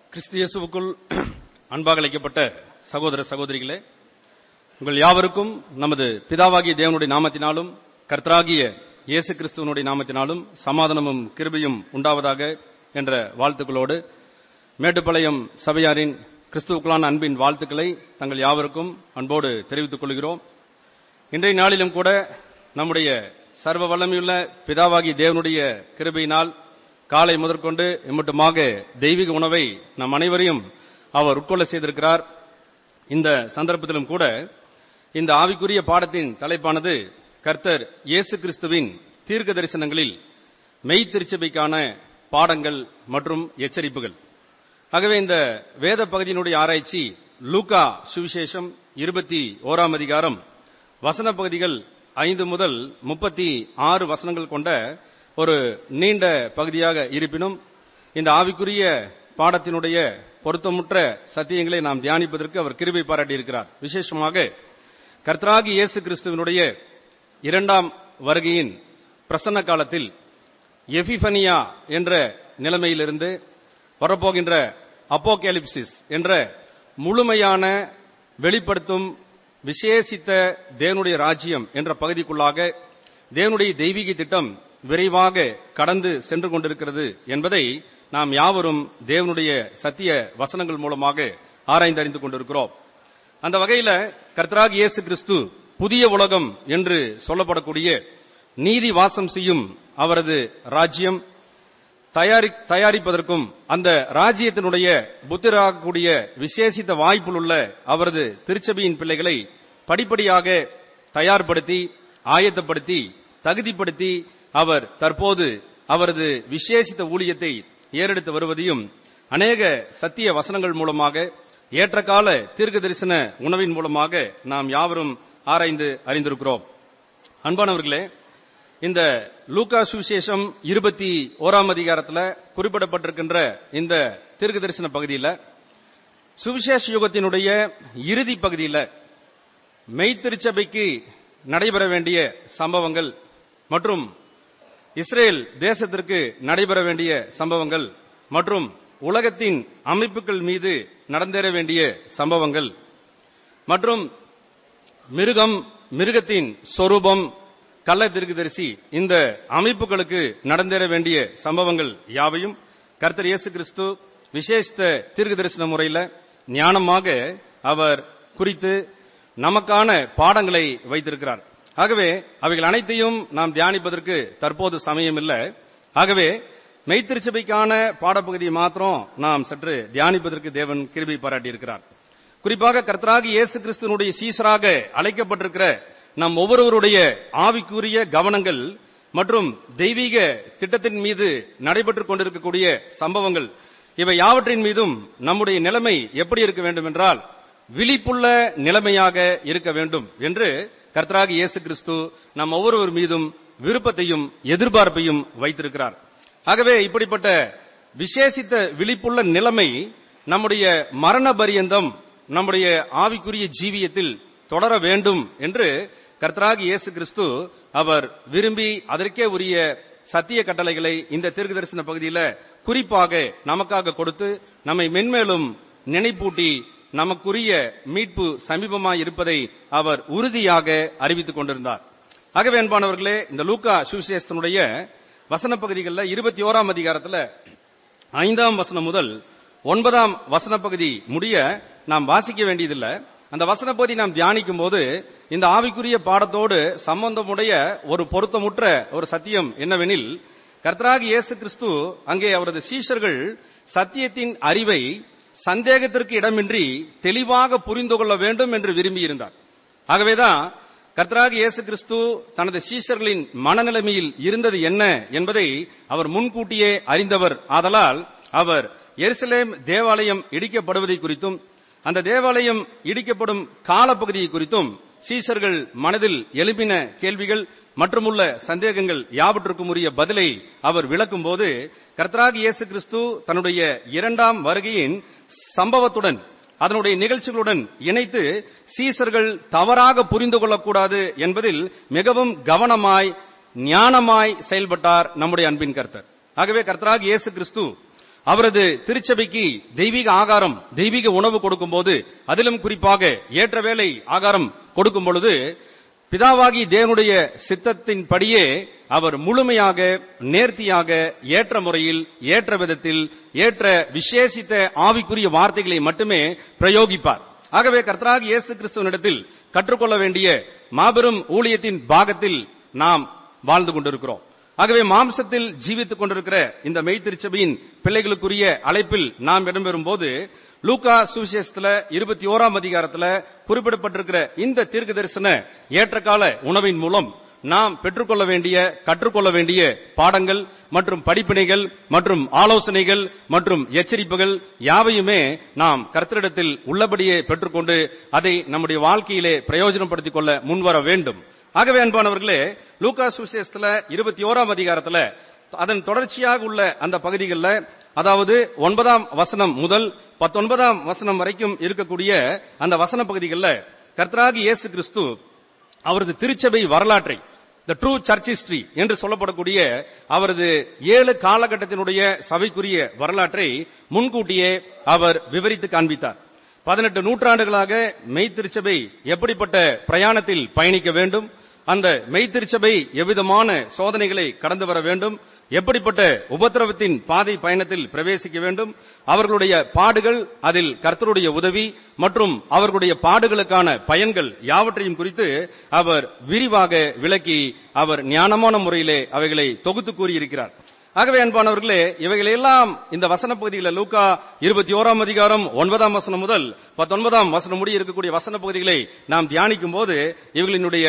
கிறிஸ்து இயேசுவுக்குள் அன்பாக அழைக்கப்பட்ட சகோதர சகோதரிகளே உங்கள் யாவருக்கும் நமது பிதாவாகிய தேவனுடைய நாமத்தினாலும் கர்த்தராகிய இயேசு கிறிஸ்துவனுடைய நாமத்தினாலும் சமாதானமும் கிருபையும் உண்டாவதாக என்ற வாழ்த்துக்களோடு மேட்டுப்பாளையம் சபையாரின் கிறிஸ்துவுக்குள்ளான அன்பின் வாழ்த்துக்களை தங்கள் யாவருக்கும் அன்போடு தெரிவித்துக் கொள்கிறோம் இன்றைய நாளிலும் கூட நம்முடைய சர்வ வல்லமையுள்ள பிதாவாகிய தேவனுடைய கிருபையினால் காலை முதற்கொண்டு எம்மட்டுமாக தெய்வீக உணவை நம் அனைவரையும் அவர் உட்கொள்ள செய்திருக்கிறார் இந்த சந்தர்ப்பத்திலும் கூட இந்த ஆவிக்குரிய பாடத்தின் தலைப்பானது கர்த்தர் இயேசு கிறிஸ்துவின் தீர்க்க தரிசனங்களில் மெய்த்திருச்சபைக்கான பாடங்கள் மற்றும் எச்சரிப்புகள் ஆகவே இந்த வேத பகுதியினுடைய ஆராய்ச்சி லூகா சுவிசேஷம் இருபத்தி ஓராம் அதிகாரம் வசன பகுதிகள் ஐந்து முதல் முப்பத்தி ஆறு வசனங்கள் கொண்ட ஒரு நீண்ட பகுதியாக இருப்பினும் இந்த ஆவிக்குரிய பாடத்தினுடைய பொருத்தமுற்ற சத்தியங்களை நாம் தியானிப்பதற்கு அவர் கிருபை பாராட்டியிருக்கிறார் விசேஷமாக கர்த்தராகி இயேசு கிறிஸ்துவனுடைய இரண்டாம் வருகையின் பிரசன்ன காலத்தில் எபிஃபனியா என்ற நிலைமையிலிருந்து வரப்போகின்ற அப்போகேலிப்சிஸ் என்ற முழுமையான வெளிப்படுத்தும் விசேஷித்த தேவனுடைய ராஜ்யம் என்ற பகுதிக்குள்ளாக தேவனுடைய தெய்வீக திட்டம் விரைவாக கடந்து சென்று கொண்டிருக்கிறது என்பதை நாம் யாவரும் தேவனுடைய சத்திய வசனங்கள் மூலமாக ஆராய்ந்து கொண்டிருக்கிறோம் அந்த வகையில கர்த்தராக இயேசு கிறிஸ்து புதிய உலகம் என்று சொல்லப்படக்கூடிய நீதி வாசம் செய்யும் அவரது ராஜ்யம் தயாரி தயாரிப்பதற்கும் அந்த ராஜ்யத்தினுடைய புத்திராகக்கூடிய விசேஷித்த வாய்ப்புள்ள அவரது திருச்சபையின் பிள்ளைகளை படிப்படியாக தயார்படுத்தி ஆயத்தப்படுத்தி தகுதிப்படுத்தி அவர் தற்போது அவரது விசேஷித்த ஊழியத்தை ஏறெடுத்து வருவதையும் அநேக சத்திய வசனங்கள் மூலமாக ஏற்றகால தீர்க்க தரிசன உணவின் மூலமாக நாம் யாவரும் ஆராய்ந்து அறிந்திருக்கிறோம் அன்பானவர்களே இந்த லூகா சுவிசேஷம் இருபத்தி ஓராம் அதிகாரத்தில் குறிப்பிடப்பட்டிருக்கின்ற இந்த தீர்க்க தரிசன பகுதியில் சுவிசேஷ யுகத்தினுடைய இறுதி பகுதியில் மெய்த்திருச்சபைக்கு நடைபெற வேண்டிய சம்பவங்கள் மற்றும் இஸ்ரேல் தேசத்திற்கு நடைபெற வேண்டிய சம்பவங்கள் மற்றும் உலகத்தின் அமைப்புகள் மீது நடந்தேற வேண்டிய சம்பவங்கள் மற்றும் மிருகம் மிருகத்தின் சொரூபம் கள்ள தீர்க்கதரிசி இந்த அமைப்புகளுக்கு நடந்தேற வேண்டிய சம்பவங்கள் யாவையும் கர்த்தர் இயேசு கிறிஸ்து விசேஷித்த தீர்க்க தரிசன முறையில் ஞானமாக அவர் குறித்து நமக்கான பாடங்களை வைத்திருக்கிறார் ஆகவே அவைகள் அனைத்தையும் நாம் தியானிப்பதற்கு தற்போது சமயம் இல்லை ஆகவே மெய்த்திருச்சபைக்கான பாடப்பகுதியை மாத்திரம் நாம் சற்று தியானிப்பதற்கு தேவன் கிருபி பாராட்டியிருக்கிறார் குறிப்பாக கர்த்தராக இயேசு கிறிஸ்துவனுடைய சீசராக அழைக்கப்பட்டிருக்கிற நம் ஒவ்வொருவருடைய ஆவிக்குரிய கவனங்கள் மற்றும் தெய்வீக திட்டத்தின் மீது நடைபெற்றுக் கொண்டிருக்கக்கூடிய சம்பவங்கள் இவை யாவற்றின் மீதும் நம்முடைய நிலைமை எப்படி இருக்க வேண்டும் என்றால் விழிப்புள்ள நிலைமையாக இருக்க வேண்டும் என்று கர்த்தராக இயேசு கிறிஸ்து நம் ஒவ்வொருவர் மீதும் விருப்பத்தையும் எதிர்பார்ப்பையும் வைத்திருக்கிறார் ஆகவே இப்படிப்பட்ட விசேஷித்த விழிப்புள்ள நிலைமை நம்முடைய மரண பரியந்தம் நம்முடைய ஆவிக்குரிய ஜீவியத்தில் தொடர வேண்டும் என்று கர்த்தராகி இயேசு கிறிஸ்து அவர் விரும்பி அதற்கே உரிய சத்திய கட்டளைகளை இந்த தீர்க்க தரிசன பகுதியில் குறிப்பாக நமக்காக கொடுத்து நம்மை மென்மேலும் நினைப்பூட்டி நமக்குரிய மீட்பு சமீபமாய் இருப்பதை அவர் உறுதியாக அறிவித்துக் கொண்டிருந்தார் ஆகவே அன்பானவர்களே இந்த லூக்கா சுவிசேஷனுடைய வசன பகுதிகளில் இருபத்தி ஓராம் அதிகாரத்தில் ஐந்தாம் வசனம் முதல் ஒன்பதாம் வசன பகுதி முடிய நாம் வாசிக்க வேண்டியதில்லை அந்த வசன பகுதி நாம் தியானிக்கும் போது இந்த ஆவிக்குரிய பாடத்தோடு சம்பந்தமுடைய ஒரு பொருத்தமுற்ற ஒரு சத்தியம் என்னவெனில் கர்த்தராக இயேசு கிறிஸ்து அங்கே அவரது சீஷர்கள் சத்தியத்தின் அறிவை சந்தேகத்திற்கு இடமின்றி தெளிவாக புரிந்து கொள்ள வேண்டும் என்று விரும்பியிருந்தார் ஆகவேதான் கர்த்தராக இயேசு கிறிஸ்து தனது சீஷர்களின் மனநிலைமையில் இருந்தது என்ன என்பதை அவர் முன்கூட்டியே அறிந்தவர் ஆதலால் அவர் எருசலேம் தேவாலயம் இடிக்கப்படுவதை குறித்தும் அந்த தேவாலயம் இடிக்கப்படும் காலப்பகுதியை குறித்தும் சீசர்கள் மனதில் எழுப்பின கேள்விகள் மற்றுமுள்ள சந்தேகங்கள் யாவற்றுக்கும் உரிய பதிலை அவர் விளக்கும் போது கர்த்தராக இயேசு கிறிஸ்து தன்னுடைய இரண்டாம் வருகையின் சம்பவத்துடன் அதனுடைய நிகழ்ச்சிகளுடன் இணைத்து சீசர்கள் தவறாக புரிந்து கொள்ளக்கூடாது என்பதில் மிகவும் கவனமாய் ஞானமாய் செயல்பட்டார் நம்முடைய அன்பின் கர்த்தர் ஆகவே கர்த்தராக இயேசு கிறிஸ்து அவரது திருச்சபைக்கு தெய்வீக ஆகாரம் தெய்வீக உணவு கொடுக்கும்போது அதிலும் குறிப்பாக ஏற்ற வேளை ஆகாரம் கொடுக்கும் பொழுது பிதாவாகி தேவனுடைய சித்தத்தின்படியே அவர் முழுமையாக நேர்த்தியாக ஏற்ற முறையில் ஏற்ற விதத்தில் ஏற்ற விசேஷித்த ஆவிக்குரிய வார்த்தைகளை மட்டுமே பிரயோகிப்பார் ஆகவே கர்த்தராகி இயேசு கிறிஸ்துவனிடத்தில் கற்றுக்கொள்ள வேண்டிய மாபெரும் ஊழியத்தின் பாகத்தில் நாம் வாழ்ந்து கொண்டிருக்கிறோம் ஆகவே மாம்சத்தில் ஜீவித்துக் கொண்டிருக்கிற இந்த மெய்த்திருச்சபையின் பிள்ளைகளுக்குரிய அழைப்பில் நாம் இடம்பெறும் போது லூகா சுவிசேஷத்துல இருபத்தி ஓராம் அதிகாரத்துல குறிப்பிடப்பட்டிருக்கிற இந்த தீர்க்க தரிசன ஏற்றகால உணவின் மூலம் நாம் பெற்றுக்கொள்ள வேண்டிய கற்றுக்கொள்ள வேண்டிய பாடங்கள் மற்றும் படிப்பினைகள் மற்றும் ஆலோசனைகள் மற்றும் எச்சரிப்புகள் யாவையுமே நாம் கர்த்தரிடத்தில் உள்ளபடியே பெற்றுக்கொண்டு அதை நம்முடைய வாழ்க்கையிலே பிரயோஜனப்படுத்திக் கொள்ள முன்வர வேண்டும் ஆகவே அன்பானவர்களே லூகா சுவிசேஷத்துல இருபத்தி ஓராம் அதிகாரத்துல அதன் தொடர்ச்சியாக உள்ள அந்த பகுதிகளில் அதாவது ஒன்பதாம் வசனம் முதல் பத்தொன்பதாம் வசனம் வரைக்கும் இருக்கக்கூடிய அந்த வசன பகுதிகளில் கர்த்தராகி இயேசு கிறிஸ்து அவரது திருச்சபை வரலாற்றை த ட்ரூ சர்ச் ஹிஸ்டரி என்று சொல்லப்படக்கூடிய அவரது ஏழு காலகட்டத்தினுடைய சபைக்குரிய வரலாற்றை முன்கூட்டியே அவர் விவரித்து காண்பித்தார் பதினெட்டு நூற்றாண்டுகளாக மெய்த்திருச்சபை எப்படிப்பட்ட பிரயாணத்தில் பயணிக்க வேண்டும் அந்த மெய்த்திருச்சபை எவ்விதமான சோதனைகளை கடந்து வர வேண்டும் எப்படிப்பட்ட உபத்திரவத்தின் பாதை பயணத்தில் பிரவேசிக்க வேண்டும் அவர்களுடைய பாடுகள் அதில் கர்த்தருடைய உதவி மற்றும் அவர்களுடைய பாடுகளுக்கான பயன்கள் யாவற்றையும் குறித்து அவர் விரிவாக விளக்கி அவர் ஞானமான முறையிலே அவைகளை தொகுத்து கூறியிருக்கிறார் ஆகவே அன்பானவர்களே இவைகள் எல்லாம் இந்த வசன பகுதிகளில் லூக்கா இருபத்தி ஓராம் அதிகாரம் ஒன்பதாம் வசனம் முதல் பத்தொன்பதாம் வசனம் முடிய இருக்கக்கூடிய வசன பகுதிகளை நாம் தியானிக்கும் போது இவர்களினுடைய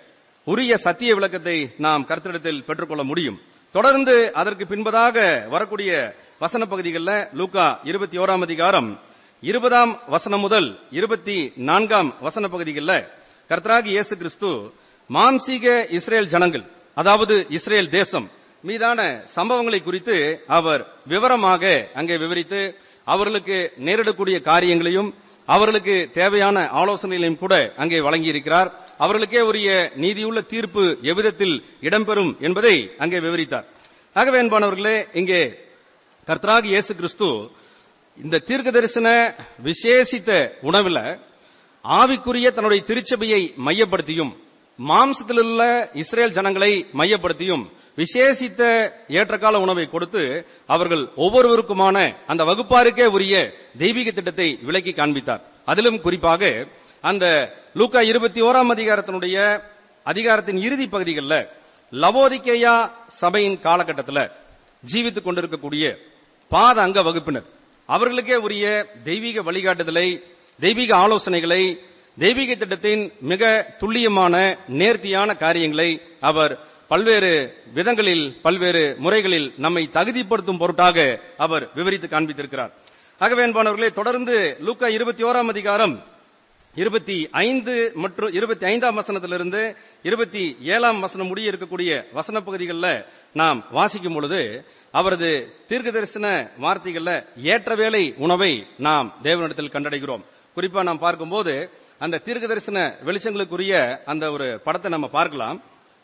உரிய சத்திய விளக்கத்தை நாம் கருத்திடத்தில் பெற்றுக்கொள்ள முடியும் தொடர்ந்து அதற்கு பின்பதாக வரக்கூடிய வசன பகுதிகளில் லூக்கா இருபத்தி ஓராம் அதிகாரம் இருபதாம் வசனம் முதல் இருபத்தி நான்காம் வசன பகுதிகளில் கர்த்தராகி இயேசு கிறிஸ்து மாம்சீக இஸ்ரேல் ஜனங்கள் அதாவது இஸ்ரேல் தேசம் மீதான சம்பவங்களை குறித்து அவர் விவரமாக அங்கே விவரித்து அவர்களுக்கு நேரிடக்கூடிய காரியங்களையும் அவர்களுக்கு தேவையான ஆலோசனைகளையும் கூட அங்கே வழங்கியிருக்கிறார் அவர்களுக்கே உரிய நீதியுள்ள தீர்ப்பு எவ்விதத்தில் இடம்பெறும் என்பதை அங்கே விவரித்தார் ஆகவே அன்பானவர்களே இங்கே கர்த்தராகி இயேசு கிறிஸ்து இந்த தீர்க்க தரிசன விசேஷித்த உணவுல ஆவிக்குரிய தன்னுடைய திருச்சபையை மையப்படுத்தியும் மாம்சத்திலுள்ள இஸ்ரேல் ஜனங்களை மையப்படுத்தியும் விசேஷித்த ஏற்றகால உணவை கொடுத்து அவர்கள் ஒவ்வொருவருக்குமான அந்த வகுப்பாருக்கே உரிய தெய்வீக திட்டத்தை விலக்கி காண்பித்தார் அதிலும் குறிப்பாக அந்த லூக்கா இருபத்தி ஓராம் அதிகாரத்தினுடைய அதிகாரத்தின் இறுதி பகுதிகளில் லவோதிக்கேயா சபையின் காலகட்டத்தில் ஜீவித்துக் கொண்டிருக்கக்கூடிய பாத அங்க வகுப்பினர் அவர்களுக்கே உரிய தெய்வீக வழிகாட்டுதலை தெய்வீக ஆலோசனைகளை தெய்வீக திட்டத்தின் மிக துல்லியமான நேர்த்தியான காரியங்களை அவர் பல்வேறு விதங்களில் பல்வேறு முறைகளில் நம்மை தகுதிப்படுத்தும் பொருட்டாக அவர் விவரித்து காண்பித்திருக்கிறார் ஆகவே அன்பானவர்களே தொடர்ந்து லூக்கா இருபத்தி ஓராம் அதிகாரம் இருபத்தி ஐந்து மற்றும் இருபத்தி ஐந்தாம் வசனத்திலிருந்து இருபத்தி ஏழாம் வசனம் முடிய இருக்கக்கூடிய வசன பகுதிகளில் நாம் வாசிக்கும் பொழுது அவரது தீர்க்க தரிசன வார்த்தைகள்ல ஏற்ற வேலை உணவை நாம் தேவனிடத்தில் கண்டடைகிறோம் குறிப்பா நாம் பார்க்கும்போது அந்த தீர்க்க தரிசன வெளிச்சங்களுக்குரிய அந்த ஒரு படத்தை நம்ம பார்க்கலாம்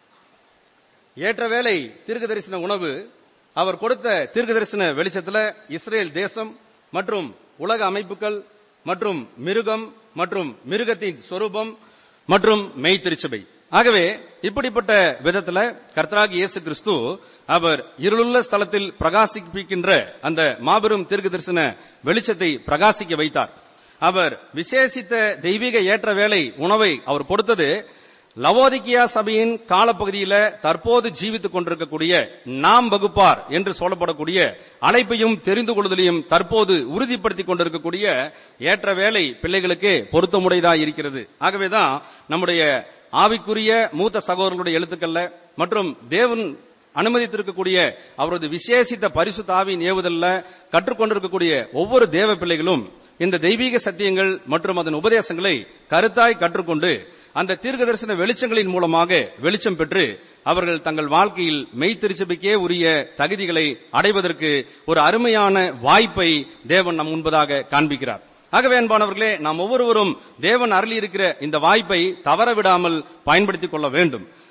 ஏற்ற வேலை தீர்க்க தரிசன உணவு அவர் கொடுத்த தீர்க்க தரிசன வெளிச்சத்துல இஸ்ரேல் தேசம் மற்றும் உலக அமைப்புகள் மற்றும் மிருகம் மற்றும் மிருகத்தின் சொரூபம் மற்றும் மெய் திருச்சபை ஆகவே இப்படிப்பட்ட விதத்துல கர்த்தராகி இயேசு கிறிஸ்து அவர் இருளுள்ள ஸ்தலத்தில் பிரகாசிப்பிக்கின்ற அந்த மாபெரும் தீர்க்க தரிசன வெளிச்சத்தை பிரகாசிக்க வைத்தார் அவர் விசேஷித்த தெய்வீக ஏற்ற வேலை உணவை அவர் கொடுத்தது லவோதிக்கியா சபையின் காலப்பகுதியில தற்போது ஜீவித்துக் கொண்டிருக்கக்கூடிய நாம் வகுப்பார் என்று சொல்லப்படக்கூடிய அழைப்பையும் தெரிந்து கொள்வதையும் தற்போது உறுதிப்படுத்திக் கொண்டிருக்கக்கூடிய ஏற்ற வேலை பிள்ளைகளுக்கு பொருத்தமுடையதா இருக்கிறது ஆகவேதான் நம்முடைய ஆவிக்குரிய மூத்த சகோதரர்களுடைய எழுத்துக்கள்ல மற்றும் தேவன் அனுமதித்திருக்கக்கூடிய அவரது விசேஷித்த பரிசுத்த ஆவியின் ஏவுதல்ல கற்றுக்கொண்டிருக்கக்கூடிய ஒவ்வொரு தேவ பிள்ளைகளும் இந்த தெய்வீக சத்தியங்கள் மற்றும் அதன் உபதேசங்களை கருத்தாய் கற்றுக்கொண்டு அந்த தீர்க்க தரிசன வெளிச்சங்களின் மூலமாக வெளிச்சம் பெற்று அவர்கள் தங்கள் வாழ்க்கையில் மெய்த்திருச்சபைக்கே உரிய தகுதிகளை அடைவதற்கு ஒரு அருமையான வாய்ப்பை தேவன் நம் முன்பதாக காண்பிக்கிறார் ஆகவே அன்பானவர்களே நாம் ஒவ்வொருவரும் தேவன் அருளி இருக்கிற இந்த வாய்ப்பை தவறவிடாமல் பயன்படுத்திக் கொள்ள வேண்டும்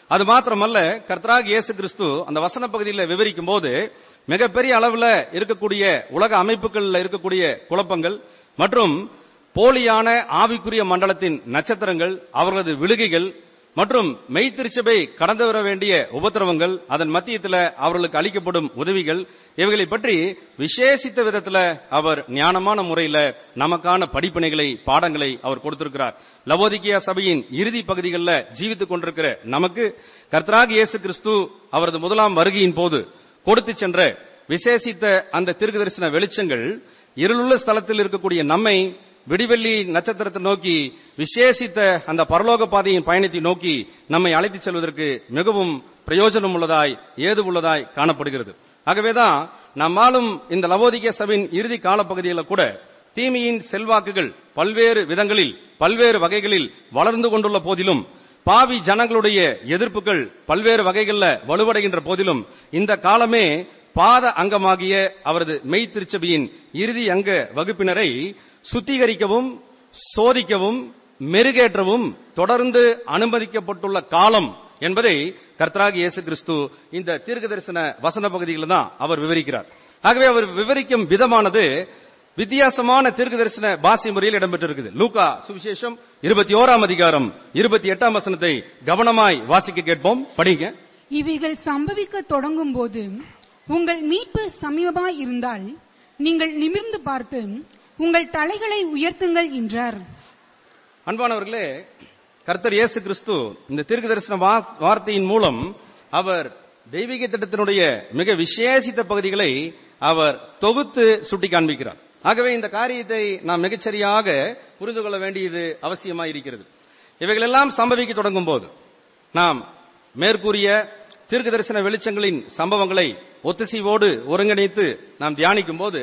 அது மாத்திரமல்ல கர்த்தராக இயேசு கிறிஸ்து அந்த வசன பகுதியில் விவரிக்கும் போது மிகப்பெரிய அளவுல இருக்கக்கூடிய உலக அமைப்புகள்ல இருக்கக்கூடிய குழப்பங்கள் மற்றும் போலியான ஆவிக்குரிய மண்டலத்தின் நட்சத்திரங்கள் அவர்களது விழுகைகள் மற்றும் மெய்த்திருச்சபை கடந்து வர வேண்டிய உபத்திரவங்கள் அதன் மத்தியத்தில் அவர்களுக்கு அளிக்கப்படும் உதவிகள் இவைகளை பற்றி விசேஷித்த விதத்தில் அவர் ஞானமான முறையில் நமக்கான படிப்பினைகளை பாடங்களை அவர் கொடுத்திருக்கிறார் லவோதிக்கியா சபையின் இறுதி பகுதிகளில் ஜீவித்துக் கொண்டிருக்கிற நமக்கு கர்த்தராக இயேசு கிறிஸ்து அவரது முதலாம் வருகையின் போது கொடுத்து சென்ற விசேஷித்த அந்த தீர்க்க தரிசன வெளிச்சங்கள் இருளுள்ள ஸ்தலத்தில் இருக்கக்கூடிய நம்மை விடிவெள்ளி நட்சத்திரத்தை நோக்கி விசேஷித்த அந்த பரலோக பாதையின் பயணத்தை நோக்கி நம்மை அழைத்துச் செல்வதற்கு மிகவும் பிரயோஜனம் உள்ளதாய் ஏது உள்ளதாய் காணப்படுகிறது ஆகவேதான் நம்மாலும் இந்த லவோதிக சபையின் இறுதி காலப்பகுதியில் கூட தீமையின் செல்வாக்குகள் பல்வேறு விதங்களில் பல்வேறு வகைகளில் வளர்ந்து கொண்டுள்ள போதிலும் பாவி ஜனங்களுடைய எதிர்ப்புகள் பல்வேறு வகைகள்ல வலுவடைகின்ற போதிலும் இந்த காலமே பாத அங்கமாகிய அவரது மெய் திருச்சபையின் இறுதி அங்க வகுப்பினரை சுத்திகரிக்கவும் சோதிக்கவும் மெருகேற்றவும் தொடர்ந்து அனுமதிக்கப்பட்டுள்ள காலம் என்பதை கர்த்தராக இயேசு கிறிஸ்து இந்த தீர்க்க தரிசன வசன பகுதியில் தான் அவர் விவரிக்கிறார் ஆகவே அவர் விவரிக்கும் விதமானது வித்தியாசமான தீர்க்க தரிசன பாசி முறையில் இடம்பெற்றிருக்குது லூகா சுவிசேஷம் இருபத்தி ஓராம் அதிகாரம் இருபத்தி எட்டாம் வசனத்தை கவனமாய் வாசிக்க கேட்போம் படிங்க இவைகள் சம்பவிக்க தொடங்கும் போது உங்கள் மீட்பு சமீபமாய் இருந்தால் நீங்கள் நிமிர்ந்து பார்த்து உங்கள் தலைகளை உயர்த்துங்கள் என்றார் அன்பானவர்களே கர்த்தர் இயேசு கிறிஸ்து இந்த தீர்க்க தரிசன வா- வார்த்தையின் மூலம் அவர் தெய்வீக திட்டத்தினுடைய மிக விசேஷித்த பகுதிகளை அவர் தொகுத்து சுட்டி காண்பிக்கிறார் ஆகவே இந்த காரியத்தை நாம் மிகச்சரியாக புரிந்து கொள்ள வேண்டியது அவசியமாய் இருக்கிறது இவைகளெல்லாம் சம்பவிக்க தொடங்கும் போது நாம் மேற்கூறிய தீர்க்க தரிசன வெளிச்சங்களின் சம்பவங்களை ஒத்திசைவோடு ஒருங்கிணைத்து நாம் தியானிக்கும் போது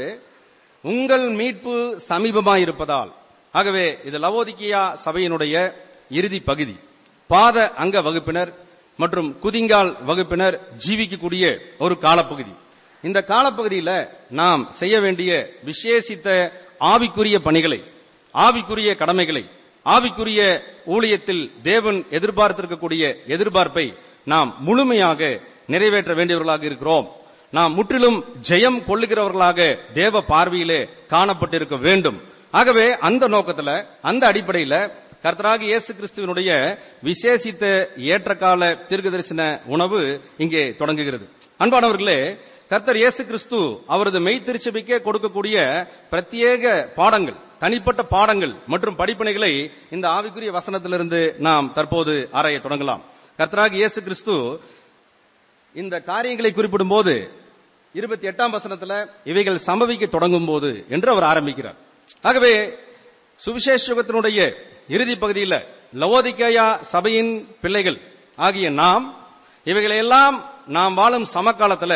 உங்கள் மீட்பு சமீபமாயிருப்பதால் ஆகவே இது லவோதிக்கியா சபையினுடைய இறுதி பகுதி பாத அங்க வகுப்பினர் மற்றும் குதிங்கால் வகுப்பினர் ஜீவிக்கக்கூடிய ஒரு காலப்பகுதி இந்த காலப்பகுதியில நாம் செய்ய வேண்டிய விசேஷித்த ஆவிக்குரிய பணிகளை ஆவிக்குரிய கடமைகளை ஆவிக்குரிய ஊழியத்தில் தேவன் எதிர்பார்த்திருக்கக்கூடிய எதிர்பார்ப்பை நாம் முழுமையாக நிறைவேற்ற வேண்டியவர்களாக இருக்கிறோம் நாம் முற்றிலும் ஜெயம் கொள்ளுகிறவர்களாக தேவ பார்வையிலே காணப்பட்டிருக்க வேண்டும் ஆகவே அந்த நோக்கத்துல அந்த அடிப்படையில கர்த்தராக இயேசு கிறிஸ்துவனுடைய விசேஷித்த ஏற்றகால தீர்க்கதரிசன உணவு இங்கே தொடங்குகிறது அன்பானவர்களே கர்த்தர் இயேசு கிறிஸ்து அவரது மெய்த்திருச்சபைக்கே கொடுக்கக்கூடிய பிரத்யேக பாடங்கள் தனிப்பட்ட பாடங்கள் மற்றும் படிப்பினைகளை இந்த ஆவிக்குரிய வசனத்திலிருந்து நாம் தற்போது ஆராய தொடங்கலாம் கர்த்தராக இயேசு கிறிஸ்து இந்த காரியங்களை குறிப்பிடும் போது இருபத்தி எட்டாம் வசனத்துல இவைகள் சம்பவிக்க தொடங்கும் போது என்று அவர் ஆரம்பிக்கிறார் ஆகவே சுவிசேஷ யுகத்தினுடைய இறுதி பகுதியில் லவோதிக்கேயா சபையின் பிள்ளைகள் ஆகிய நாம் இவைகளை எல்லாம் நாம் வாழும் சமகாலத்துல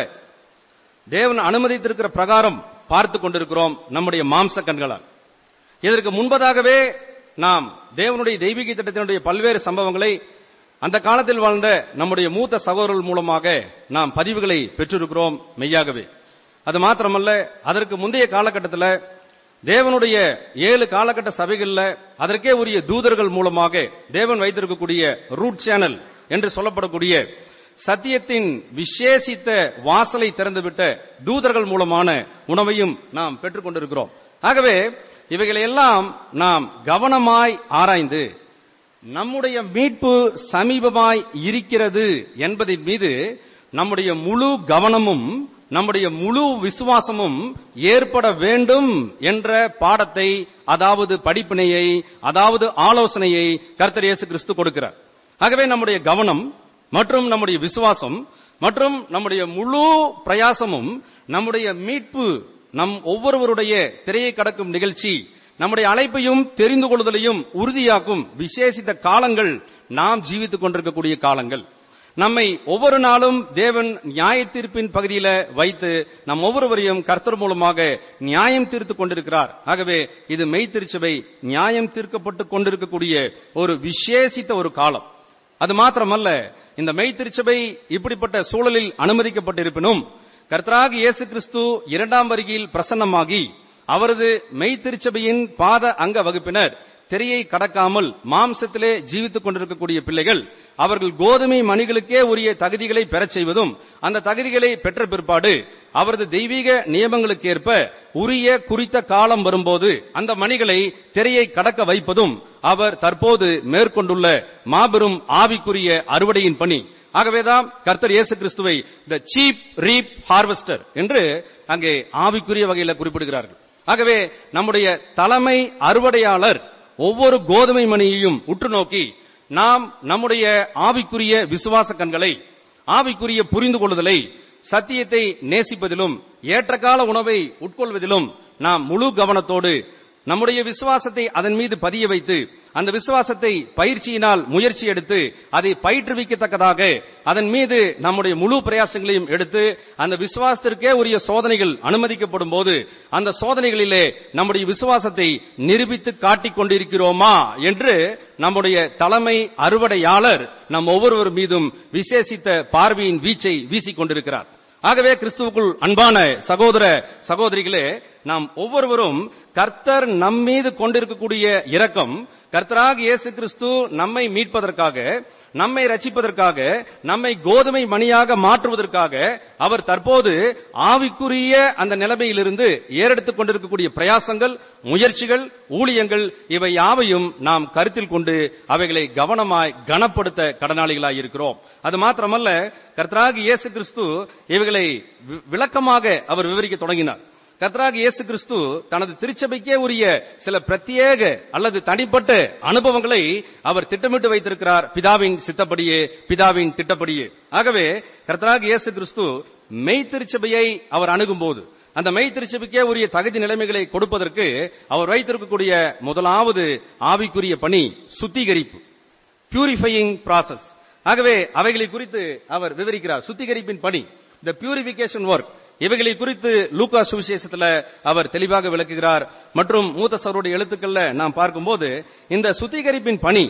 தேவன் அனுமதித்திருக்கிற பிரகாரம் பார்த்து கொண்டிருக்கிறோம் நம்முடைய மாம்ச கண்களால் இதற்கு முன்பதாகவே நாம் தேவனுடைய தெய்வீக திட்டத்தினுடைய பல்வேறு சம்பவங்களை அந்த காலத்தில் வாழ்ந்த நம்முடைய மூத்த சகோதரர்கள் மூலமாக நாம் பதிவுகளை பெற்றிருக்கிறோம் மெய்யாகவே அது மாத்திரமல்ல அதற்கு முந்தைய காலகட்டத்தில் தேவனுடைய ஏழு காலகட்ட சபைகள்ல அதற்கே உரிய தூதர்கள் மூலமாக தேவன் வைத்திருக்கக்கூடிய ரூட் சேனல் என்று சொல்லப்படக்கூடிய சத்தியத்தின் விசேஷித்த வாசலை திறந்துவிட்ட தூதர்கள் மூலமான உணவையும் நாம் பெற்றுக் கொண்டிருக்கிறோம் ஆகவே இவைகளை எல்லாம் நாம் கவனமாய் ஆராய்ந்து நம்முடைய மீட்பு சமீபமாய் இருக்கிறது என்பதின் மீது நம்முடைய முழு கவனமும் நம்முடைய முழு விசுவாசமும் ஏற்பட வேண்டும் என்ற பாடத்தை அதாவது படிப்பினையை அதாவது ஆலோசனையை கர்த்தர் இயேசு கிறிஸ்து கொடுக்கிறார் ஆகவே நம்முடைய கவனம் மற்றும் நம்முடைய விசுவாசம் மற்றும் நம்முடைய முழு பிரயாசமும் நம்முடைய மீட்பு நம் ஒவ்வொருவருடைய திரையை கடக்கும் நிகழ்ச்சி நம்முடைய அழைப்பையும் தெரிந்து கொள்வதையும் உறுதியாக்கும் விசேஷித்த காலங்கள் நாம் ஜீவித்துக் கொண்டிருக்கக்கூடிய காலங்கள் நம்மை ஒவ்வொரு நாளும் தேவன் நியாய தீர்ப்பின் பகுதியில வைத்து நம் ஒவ்வொருவரையும் கர்த்தர் மூலமாக நியாயம் தீர்த்து கொண்டிருக்கிறார் ஆகவே இது மெய்த்திருச்சபை நியாயம் தீர்க்கப்பட்டு கொண்டிருக்கக்கூடிய ஒரு விசேஷித்த ஒரு காலம் அது மாத்திரமல்ல இந்த மெய்த்திருச்சபை இப்படிப்பட்ட சூழலில் அனுமதிக்கப்பட்டிருப்பினும் கர்த்தராக இயேசு கிறிஸ்து இரண்டாம் வருகையில் பிரசன்னமாகி அவரது மெய்த்திருச்சபையின் பாத அங்க வகுப்பினர் திரையை கடக்காமல் மாம்சத்திலே ஜீவித்துக் கொண்டிருக்கக்கூடிய பிள்ளைகள் அவர்கள் கோதுமை மணிகளுக்கே உரிய தகுதிகளை பெறச் செய்வதும் அந்த தகுதிகளை பெற்ற பிற்பாடு அவரது தெய்வீக நியமங்களுக்கு ஏற்ப உரிய குறித்த காலம் வரும்போது அந்த மணிகளை திரையை கடக்க வைப்பதும் அவர் தற்போது மேற்கொண்டுள்ள மாபெரும் ஆவிக்குரிய அறுவடையின் பணி ஆகவேதான் கர்த்தர் இயேசு கிறிஸ்துவை த சீப் ரீப் ஹார்வெஸ்டர் என்று அங்கே ஆவிக்குரிய வகையில குறிப்பிடுகிறார்கள் ஆகவே நம்முடைய தலைமை அறுவடையாளர் ஒவ்வொரு கோதுமை மணியையும் உற்று நோக்கி நாம் நம்முடைய ஆவிக்குரிய விசுவாச கண்களை ஆவிக்குரிய புரிந்து கொள்ளுதலை சத்தியத்தை நேசிப்பதிலும் ஏற்றகால உணவை உட்கொள்வதிலும் நாம் முழு கவனத்தோடு நம்முடைய விசுவாசத்தை அதன் மீது பதிய வைத்து அந்த விசுவாசத்தை பயிற்சியினால் முயற்சி எடுத்து அதை பயிற்றுவிக்கத்தக்கதாக அதன் மீது நம்முடைய முழு பிரயாசங்களையும் எடுத்து அந்த விசுவாசத்திற்கே உரிய சோதனைகள் அனுமதிக்கப்படும் போது அந்த சோதனைகளிலே நம்முடைய விசுவாசத்தை நிரூபித்து காட்டிக் கொண்டிருக்கிறோமா என்று நம்முடைய தலைமை அறுவடையாளர் நம் ஒவ்வொருவர் மீதும் விசேஷித்த பார்வையின் வீச்சை வீசிக் கொண்டிருக்கிறார் ஆகவே கிறிஸ்துவுக்குள் அன்பான சகோதர சகோதரிகளே நாம் ஒவ்வொருவரும் கர்த்தர் நம் மீது கொண்டிருக்கக்கூடிய இரக்கம் கர்த்தராக இயேசு கிறிஸ்து நம்மை மீட்பதற்காக நம்மை ரட்சிப்பதற்காக நம்மை கோதுமை மணியாக மாற்றுவதற்காக அவர் தற்போது ஆவிக்குரிய அந்த நிலைமையிலிருந்து ஏறெடுத்துக் கொண்டிருக்கக்கூடிய பிரயாசங்கள் முயற்சிகள் ஊழியங்கள் இவை யாவையும் நாம் கருத்தில் கொண்டு அவைகளை கவனமாய் கனப்படுத்த கடனாளிகளாய் இருக்கிறோம் அது மாத்திரமல்ல கர்த்தராக இயேசு கிறிஸ்து இவைகளை வி- விளக்கமாக அவர் விவரிக்க தொடங்கினார் கர்த்தராக இயேசு கிறிஸ்து தனது திருச்சபைக்கே உரிய சில பிரத்யேக அல்லது தனிப்பட்ட அனுபவங்களை அவர் திட்டமிட்டு வைத்திருக்கிறார் பிதாவின் சித்தப்படியே பிதாவின் திட்டப்படியே ஆகவே கர்த்தராக இயேசு கிறிஸ்து மெய் திருச்சபையை அவர் அணுகும்போது அந்த மெய் திருச்சபைக்கே உரிய தகுதி நிலைமைகளை கொடுப்பதற்கு அவர் வைத்திருக்கக்கூடிய முதலாவது ஆவிக்குரிய பணி சுத்திகரிப்பு பியூரிஃபையிங் process ஆகவே அவைகளை குறித்து அவர் விவரிக்கிறார் சுத்திகரிப்பின் பணி the purification ஒர்க் இவைகளை குறித்து லூக்கா சுவிசேஷத்துல அவர் தெளிவாக விளக்குகிறார் மற்றும் மூத்த சருடைய எழுத்துக்கள்ல நாம் பார்க்கும்போது இந்த சுத்திகரிப்பின் பணி